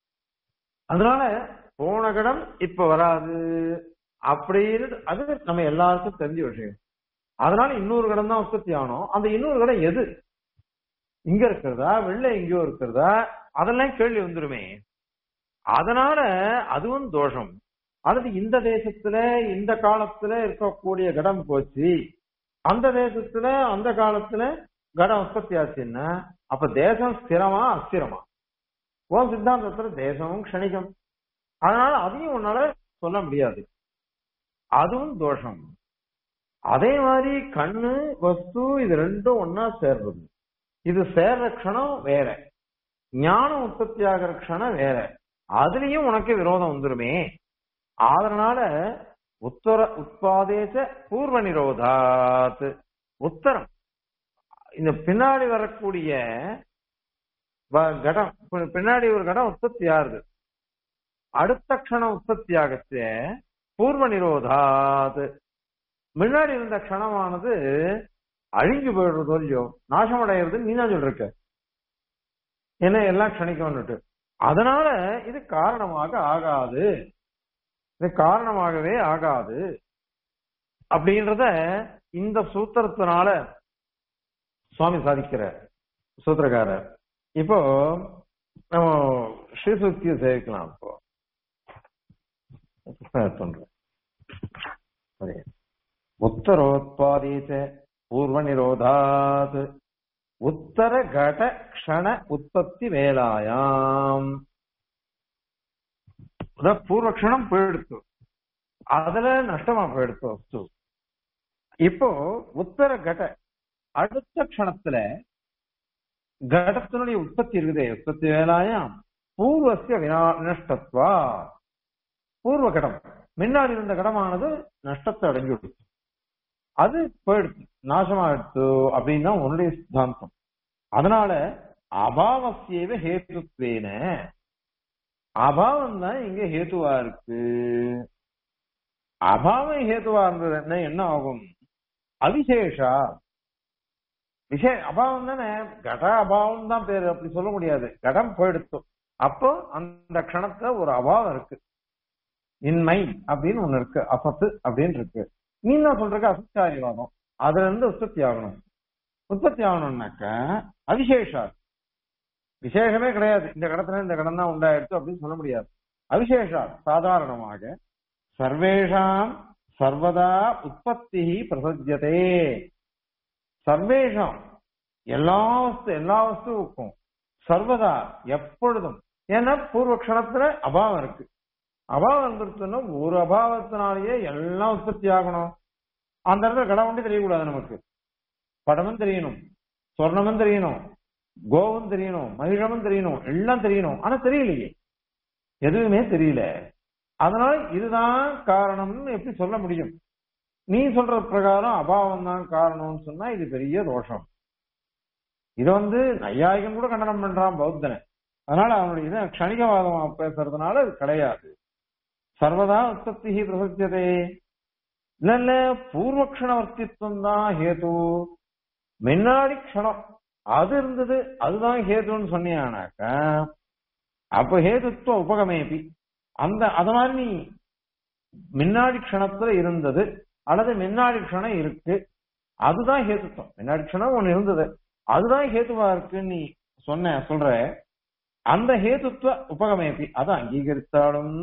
அதனால போன கடம் இப்ப வராது அப்படின்னு அது நம்ம எல்லாருக்கும் தெரிஞ்ச விஷயம் அதனால இன்னொரு கடம் தான் உற்பத்தி ஆகணும் அந்த இன்னொரு கடம் எது இங்க இருக்கிறதா வெள்ளை எங்கேயோ இருக்கிறதா அதெல்லாம் கேள்வி வந்துருமே அதனால அதுவும் தோஷம் அல்லது இந்த தேசத்துல இந்த காலத்துல இருக்கக்கூடிய கடம் போச்சு அந்த தேசத்துல அந்த காலத்துல கடம் உற்பத்தி ஆச்சுன்னா அப்ப தேசம் ஸ்திரமா அஸ்திரமா ஓ சித்தாந்தத்துல தேசமும் க்ஷணிகம் அதனால அதையும் உன்னால சொல்ல முடியாது அதுவும் தோஷம் அதே மாதிரி கண்ணு வஸ்து இது ரெண்டும் ஒன்னா சேர்றது இது சேர்ற க்ஷணம் வேற ஞானம் உற்பத்தி ஆகிற க்ஷணம் வேற அதுலயும் உனக்கு விரோதம் வந்துருமே அதனால உத்தர உத்பாதேச பூர்வ நிரோதாத் உத்தரம் இந்த பின்னாடி வரக்கூடிய வ- கடம் பி- பின்னாடி ஒரு கடம் உற்பத்தி ஆகுது அடுத்த க்ஷணம் உற்பத்தி ஆகச்சே பூர்வ நிரோதாத் முன்னாடி இருந்த க்ஷணமானது அழிஞ்சு போயிடுறதோ இல்லையோ நாசமடைகிறது நீ தான் சொல்லிருக்க என்ன எல்லாம் க்ஷணிக்கம்னுட்டு அதனால இது காரணமாக ஆகாது இது காரணமாகவே ஆகாது அப்படின்றத இந்த சூத்திரத்தினால சுவாமி சாதிக்கிறார் சூத்திரக்காரர் இப்போ நம்ம ஸ்ரீசுக்தியை சேவிக்கலாம் இப்போ பண்றேன் சரி உத்தரோத்பாதீச்ச பூர்வ நிரோதாத் உத்தர கட க்ஷண உற்பத்தி வேலாயாம் அதான் பூர்வ க்ஷணம் போயிடுத்து அதுல நஷ்டமா போயிடுத்து வஸ்து இப்போ உத்தர கட அடுத்த க்ஷணத்துல கடத்தினுடைய உற்பத்தி இருக்குதே உற்பத்தி வேலாயாம் பூர்வசிய வினா- வினஷ்டத்வா பூர்வ கடம் முன்னாடி இருந்த கடமானது நஷ்டத்தை அடைஞ்சு விடுச்சு அது போயிடுச்சு நாசமாயிடுச்சு அப்படின்னு தான் உன்னுடைய சித்தாந்தம் அதனால அபாவசியவ ஹேத்துத்வேன அபாவம் தான் இங்க ஹேத்துவா இருக்கு அபாவம் ஹேத்துவா இருந்ததுன்னா என்ன ஆகும் அவிசேஷா விஷய அபாவம் தானே கட அபாவம் தான் பேரு அப்படி சொல்ல முடியாது கடம் போயிடுத்து அப்போ அந்த க்ஷணத்துல ஒரு அபாவம் இருக்கு இன்மை அப்படின்னு ஒண்ணு இருக்கு அசத்து அப்படின்னு இருக்கு நீ என்ன சொல்றக்கு அசத்தாரிவாதம் அதுல இருந்து உற்பத்தி ஆகணும் உற்பத்தி ஆகணும்னாக்க அவிசேஷா விசேஷமே கிடையாது இந்த கடத்துல இந்த கடம் தான் உண்டாயிடுச்சு அப்படின்னு சொல்ல முடியாது அவிசேஷா சாதாரணமாக சர்வேஷாம் சர்வதா உற்பத்தி பிரசஜதே சர்வேஷாம் எல்லா வஸ்து எல்லா வஸ்துவுக்கும் சர்வதா எப்பொழுதும் ஏன்னா பூர்வ க்ஷணத்துல அபாவம் இருக்கு அபாவம் இருந்துருச்சுன்னா ஒரு அபாவத்தினாலேயே எல்லாம் உற்பத்தி ஆகணும் அந்த இடத்துல கடம் ஒன்றே தெரியக்கூடாது நமக்கு படமும் தெரியணும் சொர்ணமும் தெரியணும் கோவும் தெரியணும் மகிழமும் தெரியணும் எல்லாம் தெரியணும் ஆனா தெரியலையே எதுவுமே தெரியல அதனால இதுதான் காரணம்னு எப்படி சொல்ல முடியும் நீ சொல்ற பிரகாரம் அபாவம் தான் காரணம்னு சொன்னா இது பெரிய தோஷம் இது வந்து நையாயிகம் கூட கண்டனம் பண்றான் பௌத்தனை அதனால அவனுடைய இதை க்ஷணிகவாதம் பேசுறதுனால அது கிடையாது சர்வதா உற்பத்தி பிரசத்தியதே இல்ல இல்ல பூர்வக்ஷணவர்த்தித்வம் தான் ஹேது முன்னாடி க்ஷணம் அது இருந்தது அதுதான் ஹேதுன்னு சொன்னியானாக்க அப்ப ஹேதுத்துவ உபகமேபி அந்த அத மாதிரி நீ முன்னாடி க்ஷணத்துல இருந்தது அல்லது முன்னாடி க்ஷணம் இருக்கு அதுதான் ஹேத்துவம் முன்னாடி க்ஷணம் ஒண்ணு இருந்தது அதுதான் ஹேத்துவா இருக்குன்னு நீ சொன்ன சொல்ற அந்த ஹேதுத்துவ உபகமேபி அதை அங்கீகரித்தாலும்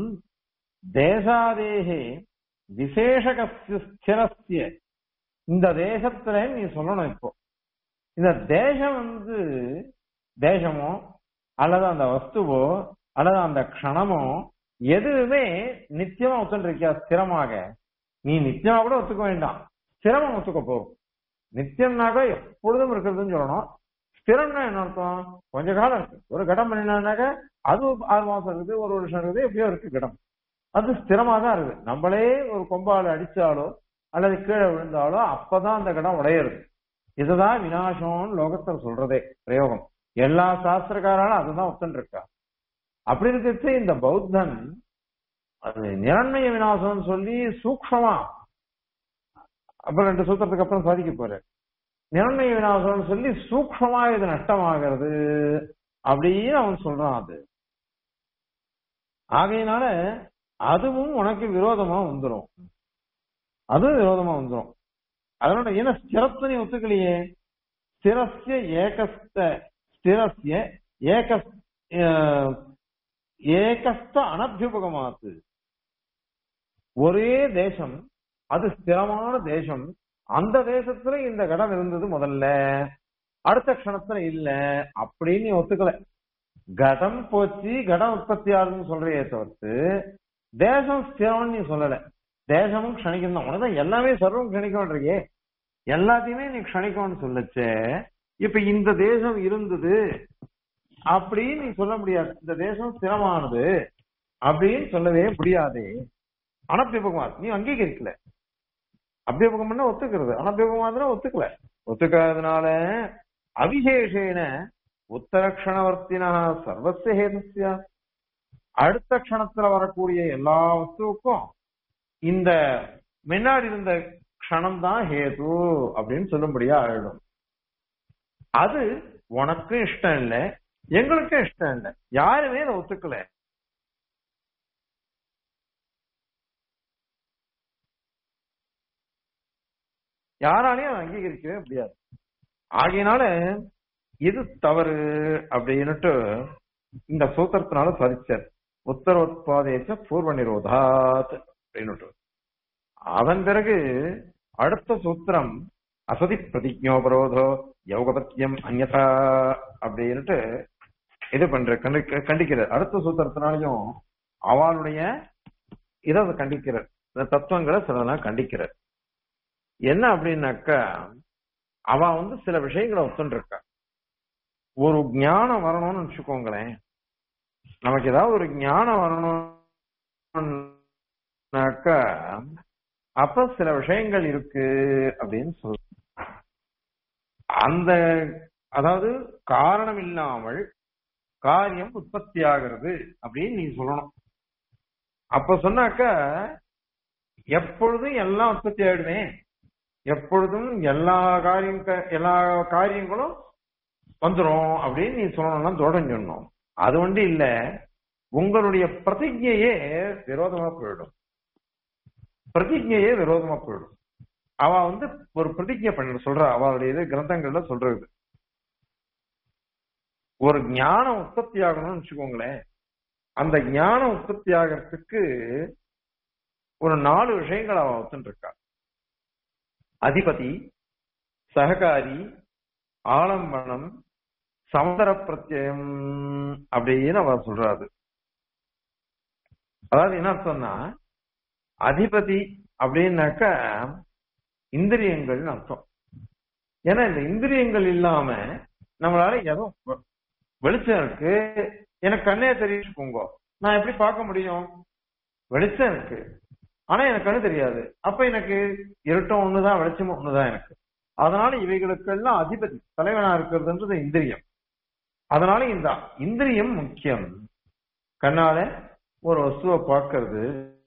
தேசாதேகே விசேஷகஸ்ய ஸ்திரஸ்ய இந்த தேசத்துல நீ சொல்லணும் இப்போ இந்த தேசம் வந்து தேசமோ அல்லது அந்த வஸ்துவோ அல்லது அந்த க்ஷணமோ எதுவுமே நித்தியமா ஒத்துருக்கியா ஸ்திரமாக நீ நித்தியமா கூட ஒத்துக்க வேண்டாம் ஸ்திரமா ஒத்துக்க போகும் நித்தியம்னாக்கா எப்பொழுதும் இருக்கிறதுன்னு சொல்லணும் ஸ்திரம்னா என்ன அர்த்தம் கொஞ்ச காலம் இருக்கு ஒரு கடம் பண்ணினாக்க அது ஆறு மாசம் இருக்குது ஒரு வருஷம் இருக்குது எப்படியோ இருக்கு கடம் அது ஸ்திரமா தான் இருக்குது நம்மளே ஒரு கொம்பால அடிச்சாலோ அல்லது கீழே விழுந்தாலோ அப்பதான் அந்த கடம் உடையிறது இதுதான் வினாசம்னு லோகத்தில் சொல்றதே பிரயோகம் எல்லா சாஸ்திரக்காராலும் அதுதான் ஒத்துன்னு இருக்கா அப்படி இருக்கிறது இந்த பௌத்தன் அது நிரண்மய விநாசம்னு சொல்லி சூக்ஷமா அப்புறம் ரெண்டு சூத்திரத்துக்கு அப்புறம் சாதிக்க போற நிரண்மய விநாசம்னு சொல்லி சூக்ஷமா இது நஷ்டமாகிறது அப்படின்னு அவன் சொல்றான் அது ஆகையினால அதுவும் உனக்கு விரோதமா வந்துடும் அதுவும் விரோதமா வந்துடும் அதனோட ஏன்னா ஸ்திரத்தை நீ ஒத்துக்கலையே ஸ்திரஸ்ய ஏகஸ்த ஸ்திரஸ்ய ஏக ஏகஸ்த அனபியுபகமாத்து ஒரே தேசம் அது ஸ்திரமான தேசம் அந்த தேசத்துல இந்த கடம் இருந்தது முதல்ல அடுத்த க்ஷணத்துல இல்ல அப்படின்னு நீ ஒத்துக்கல கடம் போச்சு கடம் உற்பத்தி ஆகுதுன்னு சொல்றியே தவிர்த்து தேசம் ஸ்திரம்னு நீ சொல்லல தேசமும் க்ஷணிக்கும் தான் உனதான் எல்லாமே சர்வம் க்ஷணிக்கம்ன்றியே எல்லாத்தையுமே நீ க்ஷணிக்கம்னு சொல்லச்சே இப்ப இந்த தேசம் இருந்தது அப்படின்னு நீ சொல்ல முடியாது இந்த தேசம் ஸ்திரமானது அப்படின்னு சொல்லவே முடியாது அனபியபகமாத் நீ அங்கீகரிக்கல அபியபகம் பண்ண ஒத்துக்கிறது அனபியபகமாத்னா ஒத்துக்கல ஒத்துக்காதனால அவிசேஷேன உத்தரக்ஷணவர்த்தினா சர்வசிய ஹேதஸ்யா அடுத்த க்ஷணத்துல வரக்கூடிய எல்லா வஸ்துவுக்கும் இந்த முன்னாடி இருந்த க்ஷணம் தான் ஹேது அப்படின்னு சொல்லும்படியா ஆயிடும் அது உனக்கும் இஷ்டம் இல்ல எங்களுக்கும் இஷ்டம் இல்ல யாருமே அதை ஒத்துக்கல யாராலையும் அதை அங்கீகரிக்கவே முடியாது ஆகையினால இது தவறு அப்படின்னுட்டு இந்த சூத்திரத்தினால சாதிச்சார் உத்தரோத்பாதேச்ச பூர்வ நிரோதாத் அப்படின்னுட்டு அதன் பிறகு அடுத்த சூத்திரம் அசதி பிரதிஜோபரோதோ யோகபத்தியம் அந்யதா அப்படின்னுட்டு இது பண்ற கண்டி- கண்டிக்கிறார் அடுத்த சூத்திரத்தினாலையும் அவளுடைய இதை கண்டிக்கிறார் இந்த தத்துவங்களை சிலதெல்லாம் கண்டிக்கிறார் என்ன அப்படின்னாக்கா அவ வந்து சில விஷயங்களை ஒத்துருக்கா ஒரு ஞானம் வரணும்னு வச்சுக்கோங்களேன் நமக்கு ஏதாவது ஒரு ஞானம் வரணும்னாக்கா அப்ப சில விஷயங்கள் இருக்கு அப்படின்னு சொல் அந்த அதாவது காரணம் இல்லாமல் காரியம் உற்பத்தி ஆகிறது அப்படின்னு நீ சொல்லணும் அப்ப சொன்னாக்க எப்பொழுதும் எல்லாம் உற்பத்தி ஆயிடுமே எப்பொழுதும் எல்லா காரியம் எல்லா காரியங்களும் வந்துரும் அப்படின்னு நீ சொல்லணும்னா தொடர்ந்து சொன்னோம் அது ஒன்று இல்ல உங்களுடைய பிரதிஜையே விரோதமா போயிடும் பிரதிஜையே விரோதமா போயிடும் அவ வந்து ஒரு பிரதிஜை பண்ண சொல்றா அவளுடைய இது கிரந்தங்கள்ல சொல்றது ஒரு ஞானம் உற்பத்தி ஆகணும்னு வச்சுக்கோங்களேன் அந்த ஞானம் உற்பத்தி ஆகிறதுக்கு ஒரு நாலு விஷயங்கள் அவ ஒத்துட்டு இருக்கா அதிபதி சககாரி ஆலம்பனம் சமதர பிரத்யம் அப்படின்னு அவர் சொல்றாரு அதாவது என்ன அர்த்தம்னா அதிபதி அப்படின்னாக்க இந்திரியங்கள்னு அர்த்தம் ஏன்னா இந்த இந்திரியங்கள் இல்லாம நம்மளால எதுவும் வெளிச்சம் இருக்கு எனக்கு கண்ணே தெரியுச்சுக்கோங்க நான் எப்படி பார்க்க முடியும் வெளிச்சம் இருக்கு ஆனா எனக்கு கண்ணு தெரியாது அப்ப எனக்கு இருட்டும் ஒண்ணுதான் வெளிச்சமும் ஒண்ணுதான் எனக்கு அதனால இவைகளுக்கெல்லாம் அதிபதி தலைவனா இருக்கிறதுன்றது இந்திரியம் அதனால இந்த இந்திரியம் முக்கியம் கண்ணால ஒரு வஸ்துவை பார்க்கறது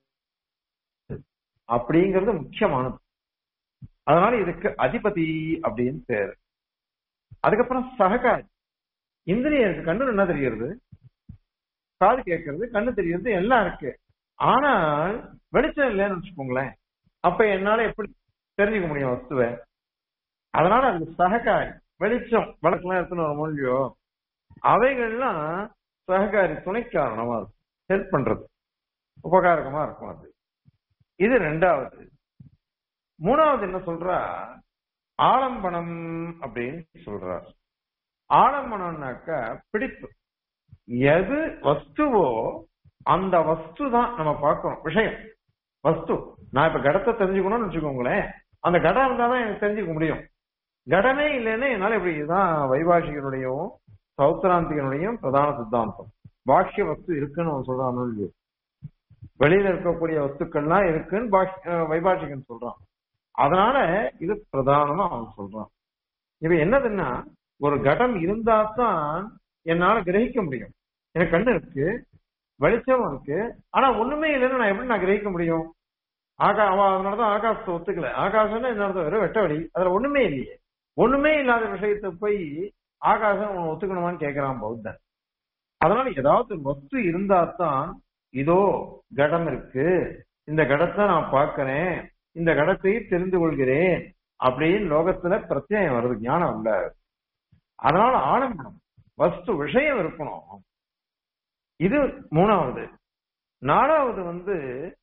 அப்படிங்கிறது முக்கியமானது அதனால இதுக்கு அதிபதி அப்படின்னு பேரு அதுக்கப்புறம் சககாரி இந்திரியம் இருக்கு கண்ணு என்ன தெரிகிறது காது கேட்கறது கண்ணு தெரியறது எல்லாம் இருக்கு ஆனால் வெளிச்சம் இல்லைன்னு வச்சுக்கோங்களேன் அப்ப என்னால எப்படி தெரிஞ்சுக்க முடியும் வஸ்துவை அதனால அது சககாரி வெளிச்சம் வழக்கெல்லாம் எடுத்துன்னு வர மொழியோ அவைகள்லாம் சககாரி துணை காரணமா இருக்கும் ஹெல்ப் பண்றது உபகாரகமா இருக்கும் அது இது ரெண்டாவது மூணாவது என்ன சொல்றா ஆலம்பனம் அப்படின்னு சொல்றார் ஆலம்பனம்னாக்க பிடிப்பு எது வஸ்துவோ அந்த வஸ்து தான் நம்ம பார்க்கணும் விஷயம் வஸ்து நான் இப்ப கடத்தை தெரிஞ்சுக்கணும்னு வச்சுக்கோங்களேன் அந்த கடம் இருந்தா தான் எனக்கு தெரிஞ்சுக்க முடியும் கடமே இல்லைன்னா என்னால இப்படி இதுதான் வைபாஷிகனுடையும் சௌத்திராந்திகனுடையும் பிரதான சித்தாந்தம் பாஷ்ய வஸ்து இருக்குன்னு அவன் சொல்றான் இல்லையோ வெளியில இருக்கக்கூடிய வஸ்துக்கள்லாம் இருக்குன்னு பாஷ் வைபாஷிகன் சொல்றான் அதனால இது பிரதானமா அவன் சொல்றான் இப்ப என்னதுன்னா ஒரு கடம் இருந்தா தான் என்னால கிரகிக்க முடியும் எனக்கு கண்ணு இருக்கு வெளிச்சம் இருக்கு ஆனா ஒண்ணுமே இல்லைன்னு நான் எப்படி நான் கிரகிக்க முடியும் ஆகா அவன் அதனாலதான் ஆகாசத்தை ஒத்துக்கல ஆகாசம்னா என்ன அர்த்தம் வெறும் வெட்ட வழி அதுல ஒண்ணுமே இல்லையே ஒண்ணுமே இல்லாத விஷயத்தை போய் ஆகாசம் அவன் ஒத்துக்கணுமான்னு கேட்கிறான் பௌத்தன் அதனால ஏதாவது ஒரு வஸ்து இருந்தா தான் இதோ கடம் இருக்கு இந்த கடத்தை நான் பார்க்கிறேன் இந்த கடத்தை தெரிந்து கொள்கிறேன் அப்படின்னு லோகத்துல பிரத்யம் வருது ஞானம் இல்ல அதனால ஆலம்பனம் வஸ்து விஷயம் இருக்கணும் இது மூணாவது நாலாவது வந்து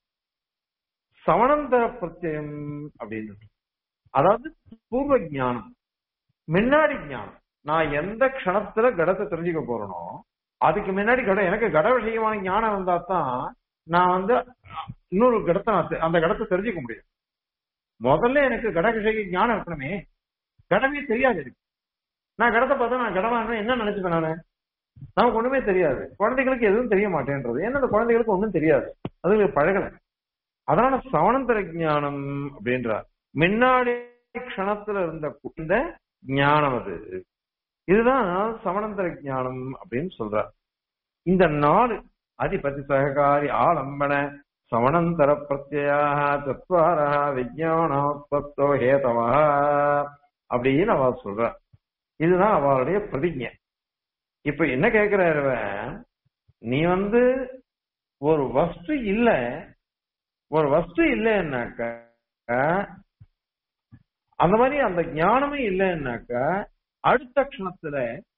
சமணந்தர பிரத்யம் அப்படின்னு அதாவது பூர்வ ஞானம் முன்னாடி ஞானம் நான் எந்த க்ஷணத்துல கடத்தை தெரிஞ்சுக்க போறேனோ அதுக்கு முன்னாடி கடம் எனக்கு கட விஷயமான ஞானம் வந்தா தான் நான் வந்து இன்னொரு கடத்தை நான் அந்த கடத்தை தெரிஞ்சுக்க முடியும் முதல்ல எனக்கு கட விஷய ஞானம் இருக்கணுமே கடமே தெரியாது எனக்கு நான் கடத்தை பார்த்தா நான் கடமா என்ன நினைச்சுப்பேன் நானு நமக்கு ஒண்ணுமே தெரியாது குழந்தைகளுக்கு எதுவும் தெரிய மாட்டேன்றது ஏன்னா அந்த குழந்தைகளுக்கு ஒண்ணும் தெரியாது அதுங்களுக்கு பழகல அதனால சவணந்தர ஞானம் அப்படின்றார் முன்னாடி க்ஷணத்துல இருந்த இந்த ஞானம் அது இதுதான் சமணந்தர ஞானம் அப்படின்னு சொல்றார் இந்த நாலு அதிபதி சககாரி ஆலம்பன சமணந்தர பிரத்யா தத்வாரா விஜயானோத்பத்தோ ஹேதவா அப்படின்னு அவ சொல்ற இதுதான் அவளுடைய பிரதிஜை இப்ப என்ன கேக்குறாரு நீ வந்து ஒரு வஸ்து இல்ல ஒரு வஸ்து இல்லைன்னாக்க அந்த மாதிரி அந்த ஞானமே இல்லைன்னாக்க அடுத்த க்ஷணத்துல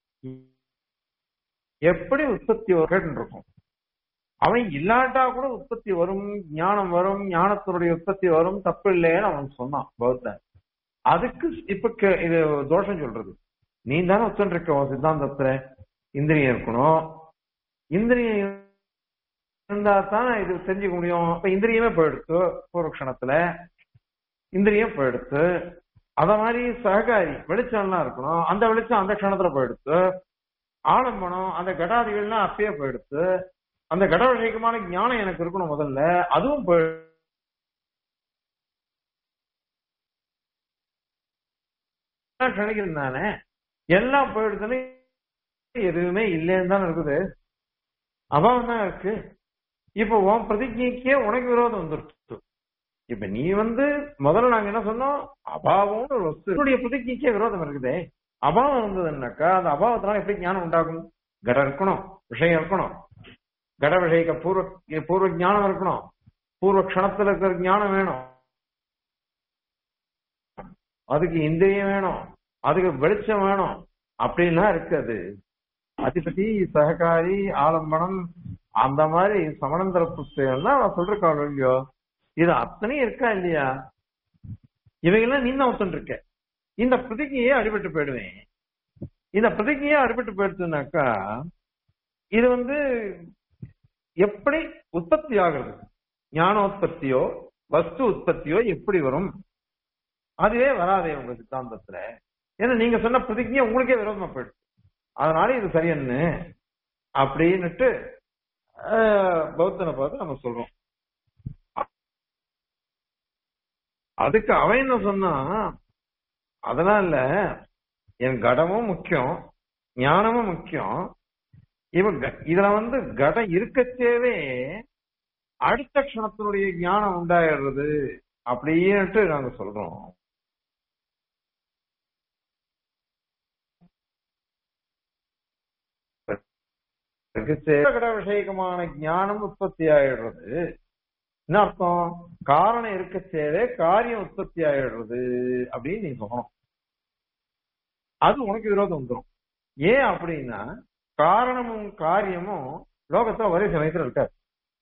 எப்படி உற்பத்தி கேட்டு இருக்கும் அவன் இல்லாட்டா கூட உற்பத்தி வரும் ஞானம் வரும் ஞானத்தினுடைய உற்பத்தி வரும் தப்பு இல்லைன்னு அவன் சொன்னான் பௌத்தன் அதுக்கு இப்ப இது தோஷம் சொல்றது நீ தானே ஒத்துருக்க உன் சித்தாந்தத்துல இந்திரியம் இருக்கணும் இந்திரியம் இருந்தா தான் இது தெரிஞ்சுக்க முடியும் அப்ப இந்திரியமே போயிடுத்து பூர்வக்ஷணத்துல இந்திரியம் போயிடுத்து அத மாதிரி சககாரி வெளிச்சம்லாம் இருக்கணும் அந்த வெளிச்சம் அந்த க்ஷணத்துல போயிடுத்து ஆலம்பனம் அந்த கடாதிகள்லாம் அப்பயே போயிடுத்து அந்த கட விஷயமான ஞானம் எனக்கு இருக்கணும் முதல்ல அதுவும் போய் எல்லாம் கணிக்கிறது தானே எல்லாம் போயிடுதுன்னு எதுவுமே இல்லைன்னு தானே இருக்குது அபாவம் தான் இருக்கு இப்ப உன் பிரதிஜைக்கே உனக்கு விரோதம் வந்துருச்சு இப்ப நீ வந்து முதல்ல நாங்க என்ன சொன்னோம் அபாவம்னு ஒரு வஸ்து என்னுடைய பிரதிஜைக்கே விரோதம் இருக்குதே அபாவம் இருந்ததுன்னாக்கா அந்த அபாவத்தினால எப்படி ஞானம் உண்டாகும் கடம் இருக்கணும் விஷயம் இருக்கணும் கட விஷயக்க பூர்வ பூர்வ ஞானம் இருக்கணும் பூர்வ க்ஷணத்துல இருக்கிற ஞானம் வேணும் அதுக்கு இந்திரியம் வேணும் அதுக்கு வெளிச்சம் வேணும் அப்படின்லாம் இருக்காது அதிபதி சககாரி ஆலம்பனம் அந்த மாதிரி சமணந்திர புஸ்தகம்லாம் நான் சொல்றேன் இல்லையோ இது அத்தனையும் இருக்கா இல்லையா இவைகள்லாம் நீ தான் ஒத்துன்னு இருக்க இந்த பிரதிகையே அடிபட்டு போயிடுவேன் இந்த பிரதிகையே அடிபட்டு போயிடுச்சுனாக்கா இது வந்து எப்படி உற்பத்தி ஆகுறது ஞானோத்பத்தியோ வஸ்து உற்பத்தியோ எப்படி வரும் அதுவே வராதே உங்க சித்தாந்தத்துல ஏன்னா நீங்க சொன்ன பிரதிஜை உங்களுக்கே விரோதமா போயிடுச்சு அதனால இது சரியன்னு அப்படின்னுட்டு ஆஹ், பௌத்தனை பார்த்து நம்ம சொல்றோம் அதுக்கு அவன் என்ன சொன்னா அதனால என் கடமும் முக்கியம் ஞானமும் முக்கியம் இவன் க- இதுல வந்து கடம் இருக்கச்சேவே அடுத்த க்ஷணத்தினுடைய ஞானம் உண்டாயிடுறது அப்படின்ட்டு நாங்க சொல்றோம் இருக்கச்சே கட விஷயகமான ஞானம் உற்பத்தி ஆயிடுறது என்ன அர்த்தம் காரணம் இருக்கச்சேவே காரியம் உற்பத்தி ஆயிடுறது அப்படின்னு நீ சொல்லணும் அது உனக்கு விரோதம் வந்துடும் ஏன் அப்படின்னா காரணமும் காரியமும் லோகத்துல ஒரே சமயத்துல இருக்காது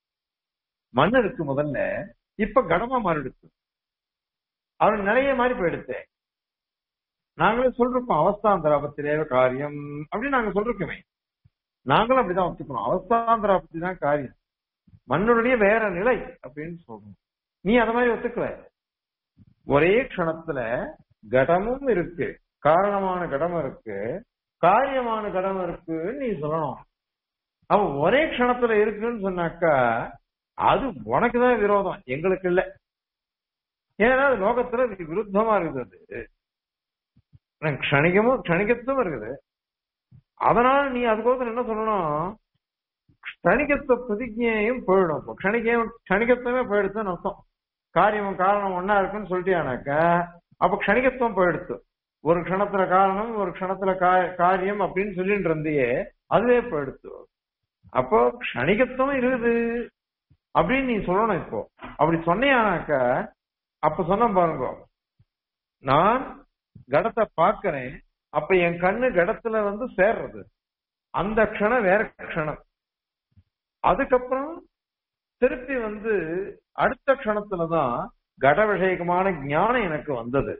மண் இருக்கு முதல்ல இப்ப கடமா மாறிடுச்சு அவர் நிலைய மாறி போயிடுச்சு நாங்களே சொல்றோம் அவஸ்தாந்தராபத்திலே காரியம் அப்படின்னு நாங்க சொல்றோமே நாங்களும் அப்படிதான் ஒத்துக்கணும் அவஸ்தாந்தராபத்தி தான் காரியம் மண்ணுடைய வேற நிலை அப்படின்னு சொல்றோம் நீ அத மாதிரி ஒத்துக்கல ஒரே க்ஷணத்துல கடமும் இருக்கு காரணமான கடம் இருக்கு காரியமான கடம் இருக்குன்னு நீ சொல்லணும் அவ ஒரே க்ஷணத்துல இருக்குன்னு சொன்னாக்கா அது உனக்கு தான் விரோதம் எங்களுக்கு இல்ல ஏன்னா அது லோகத்துல இது விருத்தமா இருக்குது அது க்ஷணிகமும் க்ஷணிகத்தும் இருக்குது அதனால நீ அதுக்கோசரம் என்ன சொல்லணும் க்ஷணிகத்துவ பிரதிஜையும் போயிடும் இப்போ க்ஷணிகம் க்ஷணிகத்துவமே போயிடுச்சுன்னு அர்த்தம் காரியமும் காரணம் ஒன்னா இருக்குன்னு சொல்லிட்டியானாக்கா அப்ப க்ஷணிகத்துவம் போயிடுச்சு ஒரு க்ஷணத்துல காரணம் ஒரு க்ஷணத்துல கா- காரியம் அப்படின்னு சொல்லிட்டு இருந்தியே அதுவே போயிடுச்சு அப்போ க்ஷணிகத்துவம் இருக்குது அப்படின்னு நீ சொல்லணும் இப்போ அப்படி சொன்னியானாக்கா அப்ப சொன்ன பாருங்க நான் கடத்தை பார்க்கிறேன் அப்ப என் கண்ணு கடத்துல வந்து சேர்றது அந்த க்ஷணம் வேற க்ஷணம் அதுக்கப்புறம் திருப்பி வந்து அடுத்த க்ஷணத்துலதான் கட விஷயகமான ஞானம் எனக்கு வந்தது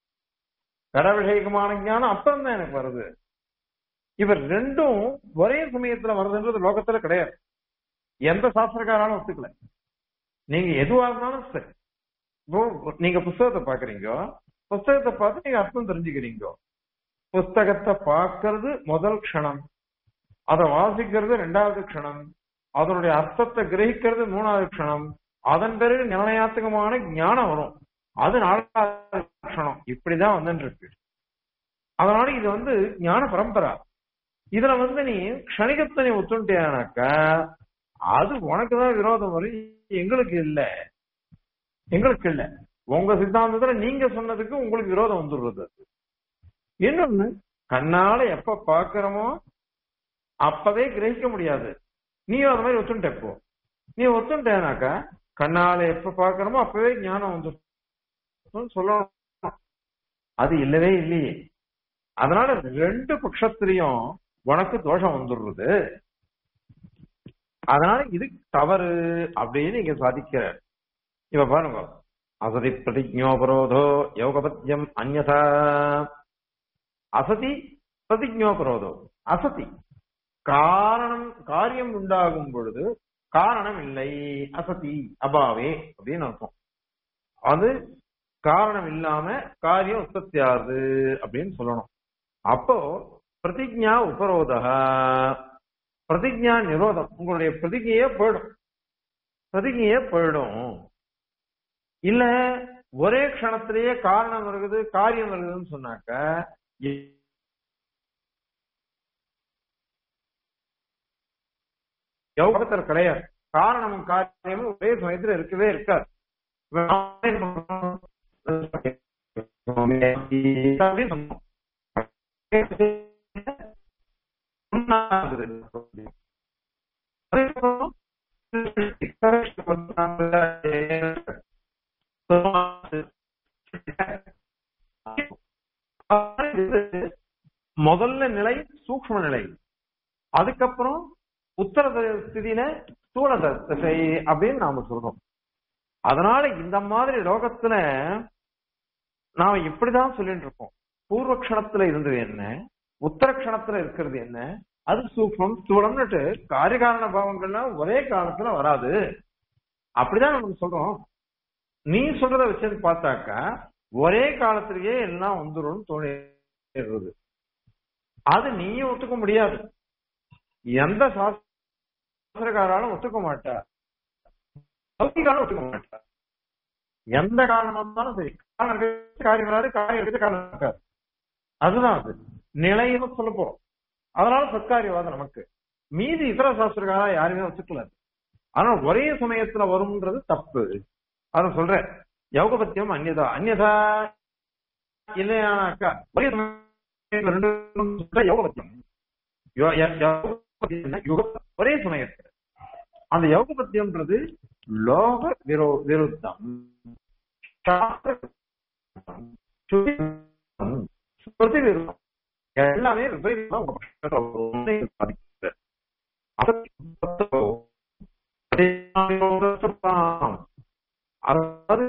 கட விஷயகமான ஞானம் அப்புறம் தான் எனக்கு வருது இவர் ரெண்டும் ஒரே சமயத்துல வருதுன்றது லோகத்துல கிடையாது எந்த சாஸ்திரக்காராலும் ஒத்துக்கல நீங்க எதுவா இருந்தாலும் சரி இப்போ நீங்க புஸ்தகத்தை பாக்குறீங்க புஸ்தகத்தை பார்த்து நீங்க அர்த்தம் தெரிஞ்சுக்கிறீங்க புஸ்தகத்தை பார்க்கறது முதல் க்ஷணம் அதை வாசிக்கிறது ரெண்டாவது க்ஷணம் அதனுடைய அர்த்தத்தை கிரகிக்கிறது மூணாவது க்ஷணம் அதன் பிறகு நிர்ணயாத்மகமான ஞானம் வரும் அது நாலாவது க்ஷணம் இப்படிதான் வந்துட்டு இருக்கு அதனால இது வந்து ஞான பரம்பரா இதுல வந்து நீ க்ஷணிகத்தை நீ ஒத்துண்டியானாக்கா அது உனக்கு தான் விரோதம் வரும் எங்களுக்கு இல்ல எங்களுக்கு இல்ல உங்க சித்தாந்தத்துல நீங்க சொன்னதுக்கு உங்களுக்கு விரோதம் வந்துடுறது இன்னொன்னு கண்ணால எப்ப பாக்குறோமோ அப்பவே கிரகிக்க முடியாது நீயும் அது மாதிரி ஒத்துண்ட இப்போ நீ ஒத்துண்டேனாக்கா கண்ணால எப்ப பாக்குறோமோ அப்பவே ஞானம் வந்துடும் சொல்லணும் அது இல்லவே இல்லையே அதனால ரெண்டு பட்சத்திலையும் உனக்கு தோஷம் வந்துடுறது அதனால இது தவறு அப்படின்னு இங்க சாதிக்கிறார் இப்ப பாருங்க அசதி பிரதிஜோபரோதோ யோகபத்தியம் அந்யதா அசதி பிரதிஜோபரோதோ அசதி காரணம் காரியம் உண்டாகும் பொழுது காரணம் இல்லை அசதி அபாவே அப்படின்னு அர்த்தம் அது காரணம் இல்லாம காரியம் உற்பத்தி ஆகுது அப்படின்னு சொல்லணும் அப்போ பிரதிஜா உபரோதா பிரதிஜா நிரோதம் உங்களுடைய பிரதிஜையே போயிடும் பிரதிஜையே போயிடும் இல்ல ஒரே க்ஷணத்திலேயே காரணம் வருது காரியம் வருதுன்னு சொன்னாக்க யோகத்தில் கிடையாது காரணமும் காரியமும் ஒரே சமயத்துல இருக்கவே இருக்காது முதல்ல நிலை சூக்ம நிலை அதுக்கப்புறம் உத்தர ஸ்திதியில ஸ்தூல திசை அப்படின்னு நாம சொல்றோம் அதனால இந்த மாதிரி லோகத்துல நாம இப்படிதான் சொல்லிட்டு இருக்கோம் பூர்வ க்ஷணத்துல இருந்தது என்ன உத்தர க்ஷணத்துல இருக்கிறது என்ன அது சூக்மம் ஸ்தூலம்னுட்டு காரியகாரண பாவங்கள்லாம் ஒரே காலத்துல வராது அப்படிதான் நம்ம சொல்றோம் நீ சொல்றத வச்சது பார்த்தாக்கா ஒரே காலத்திலேயே எல்லாம் வந்துடும் தோணிடுறது அது நீயும் ஒத்துக்க முடியாது எந்த சாஸ்திரக்காராலும் ஒத்துக்க மாட்டா லௌகிகாலும் ஒத்துக்க மாட்டா எந்த காரணமா இருந்தாலும் சரி காரணம் இருக்கிறது காரியம் வராது காரியம் இருக்கிறது காரணம் இருக்காது அதுதான் அது நிலைன்னு சொல்ல போறோம் அதனால சத்காரியவாதம் நமக்கு மீதி இதர சாஸ்திரக்காரா யாருமே ஒத்துக்கல ஆனா ஒரே சமயத்துல வரும்ன்றது தப்பு அத சொல்றேன் யோகபத்தியம் அந்நியதா அந்நியதா இல்லையானாக்கா ஒரே சமயத்துல ரெண்டு யோகபத்தியம் ஒரே சமயத்துல அந்த யோகபத்தியம்ன்றது லோக விரோ விருத்தம் ஸ்மிருதி விருத்தம் எல்லாமே அதாவது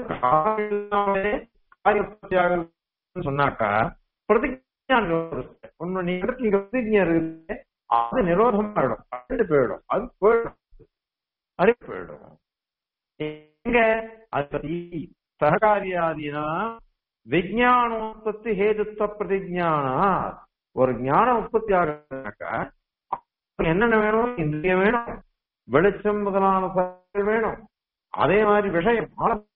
சொன்னாக்கா பிரதிஜா ஒன்னு நீ இங்க பிரதிஜா இருக்கு அது நிரோதம் ஆயிடும் அது போயிடும் அது போயிடும் அது போயிடும் எங்க அது பத்தி சககாரியாதினா விஜயானோத்பத்தி ஹேதுத்வ பிரதிஜானா ஒரு ஞானம் உற்பத்தி ஆகுனாக்கா என்னென்ன வேணும் இந்திரியம் வேணும் வெளிச்சம் முதலான வேணும் அதே மாதிரி விஷயம்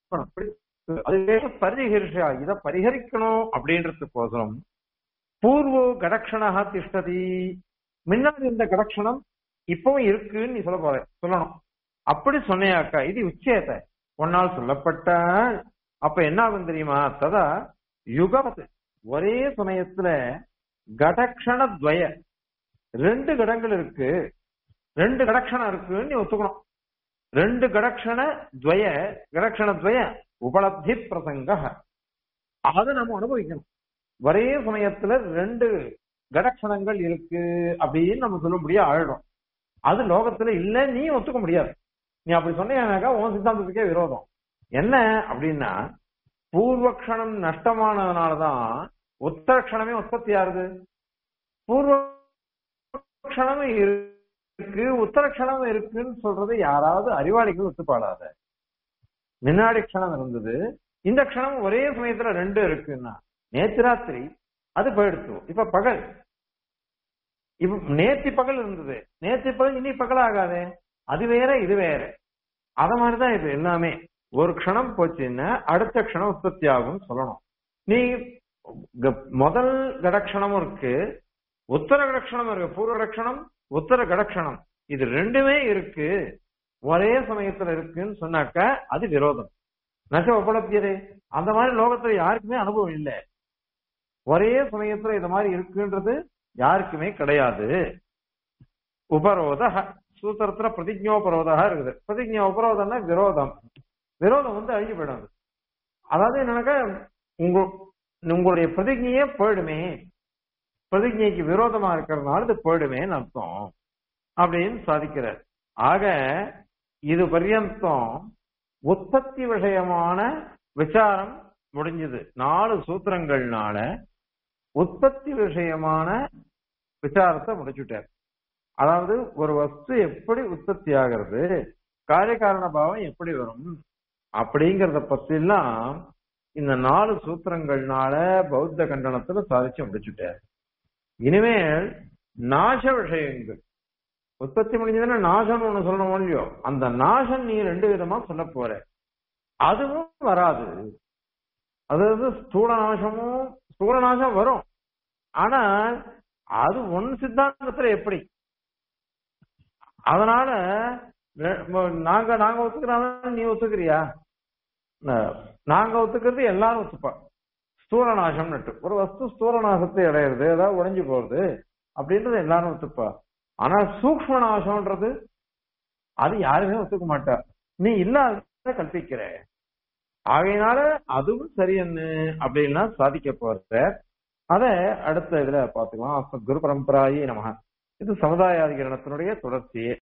அது வேணும் பரிஹரிஷா இதை பரிஹரிக்கணும் அப்படின்றதுக்கோசரம் பூர்வோ கடக்ஷணா திஷ்டதி முன்னாடி இந்த கடக்ஷணம் இப்பவும் இருக்குன்னு நீ சொல்ல போற சொல்லணும் அப்படி சொன்னையாக்கா இது உச்சேத ஒன்னால் சொல்லப்பட்ட அப்ப என்ன ஆகும் தெரியுமா ததா யுகவத் ஒரே சமயத்துல கடக்ஷண துவய ரெண்டு கடங்கள் இருக்கு ரெண்டு கடக்ஷணம் இருக்குன்னு நீ ஒத்துக்கணும் ரெண்டு கடக்ஷண துவய கடக்ஷண துவய உபலப்தி பிரசங்க அதை நம்ம அனுபவிக்கணும் ஒரே சமயத்துல ரெண்டு கடக்ஷணங்கள் இருக்கு அப்படின்னு நம்ம சொல்ல முடியாது ஆயிடும் அது லோகத்துல இல்ல நீ ஒத்துக்க முடியாது நீ அப்படி சொன்னீங்கன்னாக்கா உன் சித்தாந்தத்துக்கே விரோதம் என்ன அப்படின்னா பூர்வக்ஷணம் நஷ்டமானதுனாலதான் உத்தரக்ஷணமே உற்பத்தி ஆகுது பூர்வ க்ஷணமும் இருக்கு உத்தரக்ஷணமும் இருக்குன்னு சொல்றது யாராவது அறிவாளிகள் ஒத்துப்பாடாத முன்னாடி க்ஷணம் இருந்தது இந்த க்ஷணம் ஒரே சமயத்துல ரெண்டு இருக்குன்னா நேத்து ராத்திரி அது போயிடுச்சு இப்ப பகல் இப்ப நேத்தி பகல் இருந்தது நேத்தி பகல் இனி பகல் ஆகாதே அது வேற இது வேற அத மாதிரிதான் இது எல்லாமே ஒரு க்ஷணம் போச்சுன்னா அடுத்த க்ஷணம் உற்பத்தி ஆகும் சொல்லணும் நீ முதல் கடக்ஷணமும் இருக்கு உத்தர கடக்ஷணம் இருக்கு பூர்வ கடக்ஷணம் உத்தர கடக்ஷணம் இது ரெண்டுமே இருக்கு ஒரே சமயத்துல இருக்குன்னு சொன்னாக்க அது விரோதம் நச உபலப்தியதே அந்த மாதிரி லோகத்துல யாருக்குமே அனுபவம் இல்லை ஒரே சமயத்துல இந்த மாதிரி இருக்குன்றது யாருக்குமே கிடையாது உபரோத சூத்திரத்துல பிரதிஜோபரோதா இருக்குது பிரதிஜா உபரோதம்னா விரோதம் விரோதம் வந்து அழிஞ்சு போயிடும் அதாவது என்னன்னாக்கா உங்க உங்களுடைய பிரதிஜையே போயிடுமே பிரதிஜைக்கு விரோதமா இருக்கிறதுனால இது போயிடுமேன்னு அர்த்தம் அப்படின்னு சாதிக்கிறார் ஆக இது பர்யந்தம் உற்பத்தி விஷயமான விசாரம் முடிஞ்சது நாலு சூத்திரங்கள்னால உற்பத்தி விஷயமான விசாரத்தை முடிச்சுட்டார் அதாவது ஒரு வஸ்து எப்படி உற்பத்தி ஆகிறது காரியகாரண பாவம் எப்படி வரும் அப்படிங்கறத பத்தி எல்லாம் இந்த நாலு சூத்திரங்கள்னால பௌத்த கண்டனத்துல சாதிச்சு முடிச்சுட்டார் இனிமேல் நாச விஷயங்கள் உற்பத்தி முடிஞ்சதுன்னா நாசம் ஒண்ணு சொல்லணும் இல்லையோ அந்த நாசம் நீ ரெண்டு விதமா சொல்ல போற அதுவும் வராது அதாவது ஸ்தூல நாசமும் ஸ்தூல நாசம் வரும் ஆனா அது ஒன் சித்தாந்தத்துல எப்படி அதனால ரெ- ம- நாங்க நாங்க ஒத்துக்கிறாங்க நீ ஒத்துக்கிறியா ந- நாங்க ஒத்துக்கிறது எல்லாரும் ஒத்துப்பா ஸ்தூல நாசம்னுட்டு ஒரு வஸ்து ஸ்தூல நாசத்தை அடையிறது ஏதாவது உடைஞ்சு போறது அப்படின்றது எல்லாரும் ஒத்துப்பா ஆனா சூக்ஷ்ம நாசம்ன்றது அது யாருமே ஒத்துக்க மாட்டா நீ இல்லாத கல்பிக்கிற ஆகையினால அதுவும் சரியன்னு அப்படின்னா சாதிக்க போற அத அடுத்த இதுல பாத்துக்கலாம் குரு பரம்பராயி நமக இது சமுதாயாதிகரணத்தினுடைய தொடர்ச்சி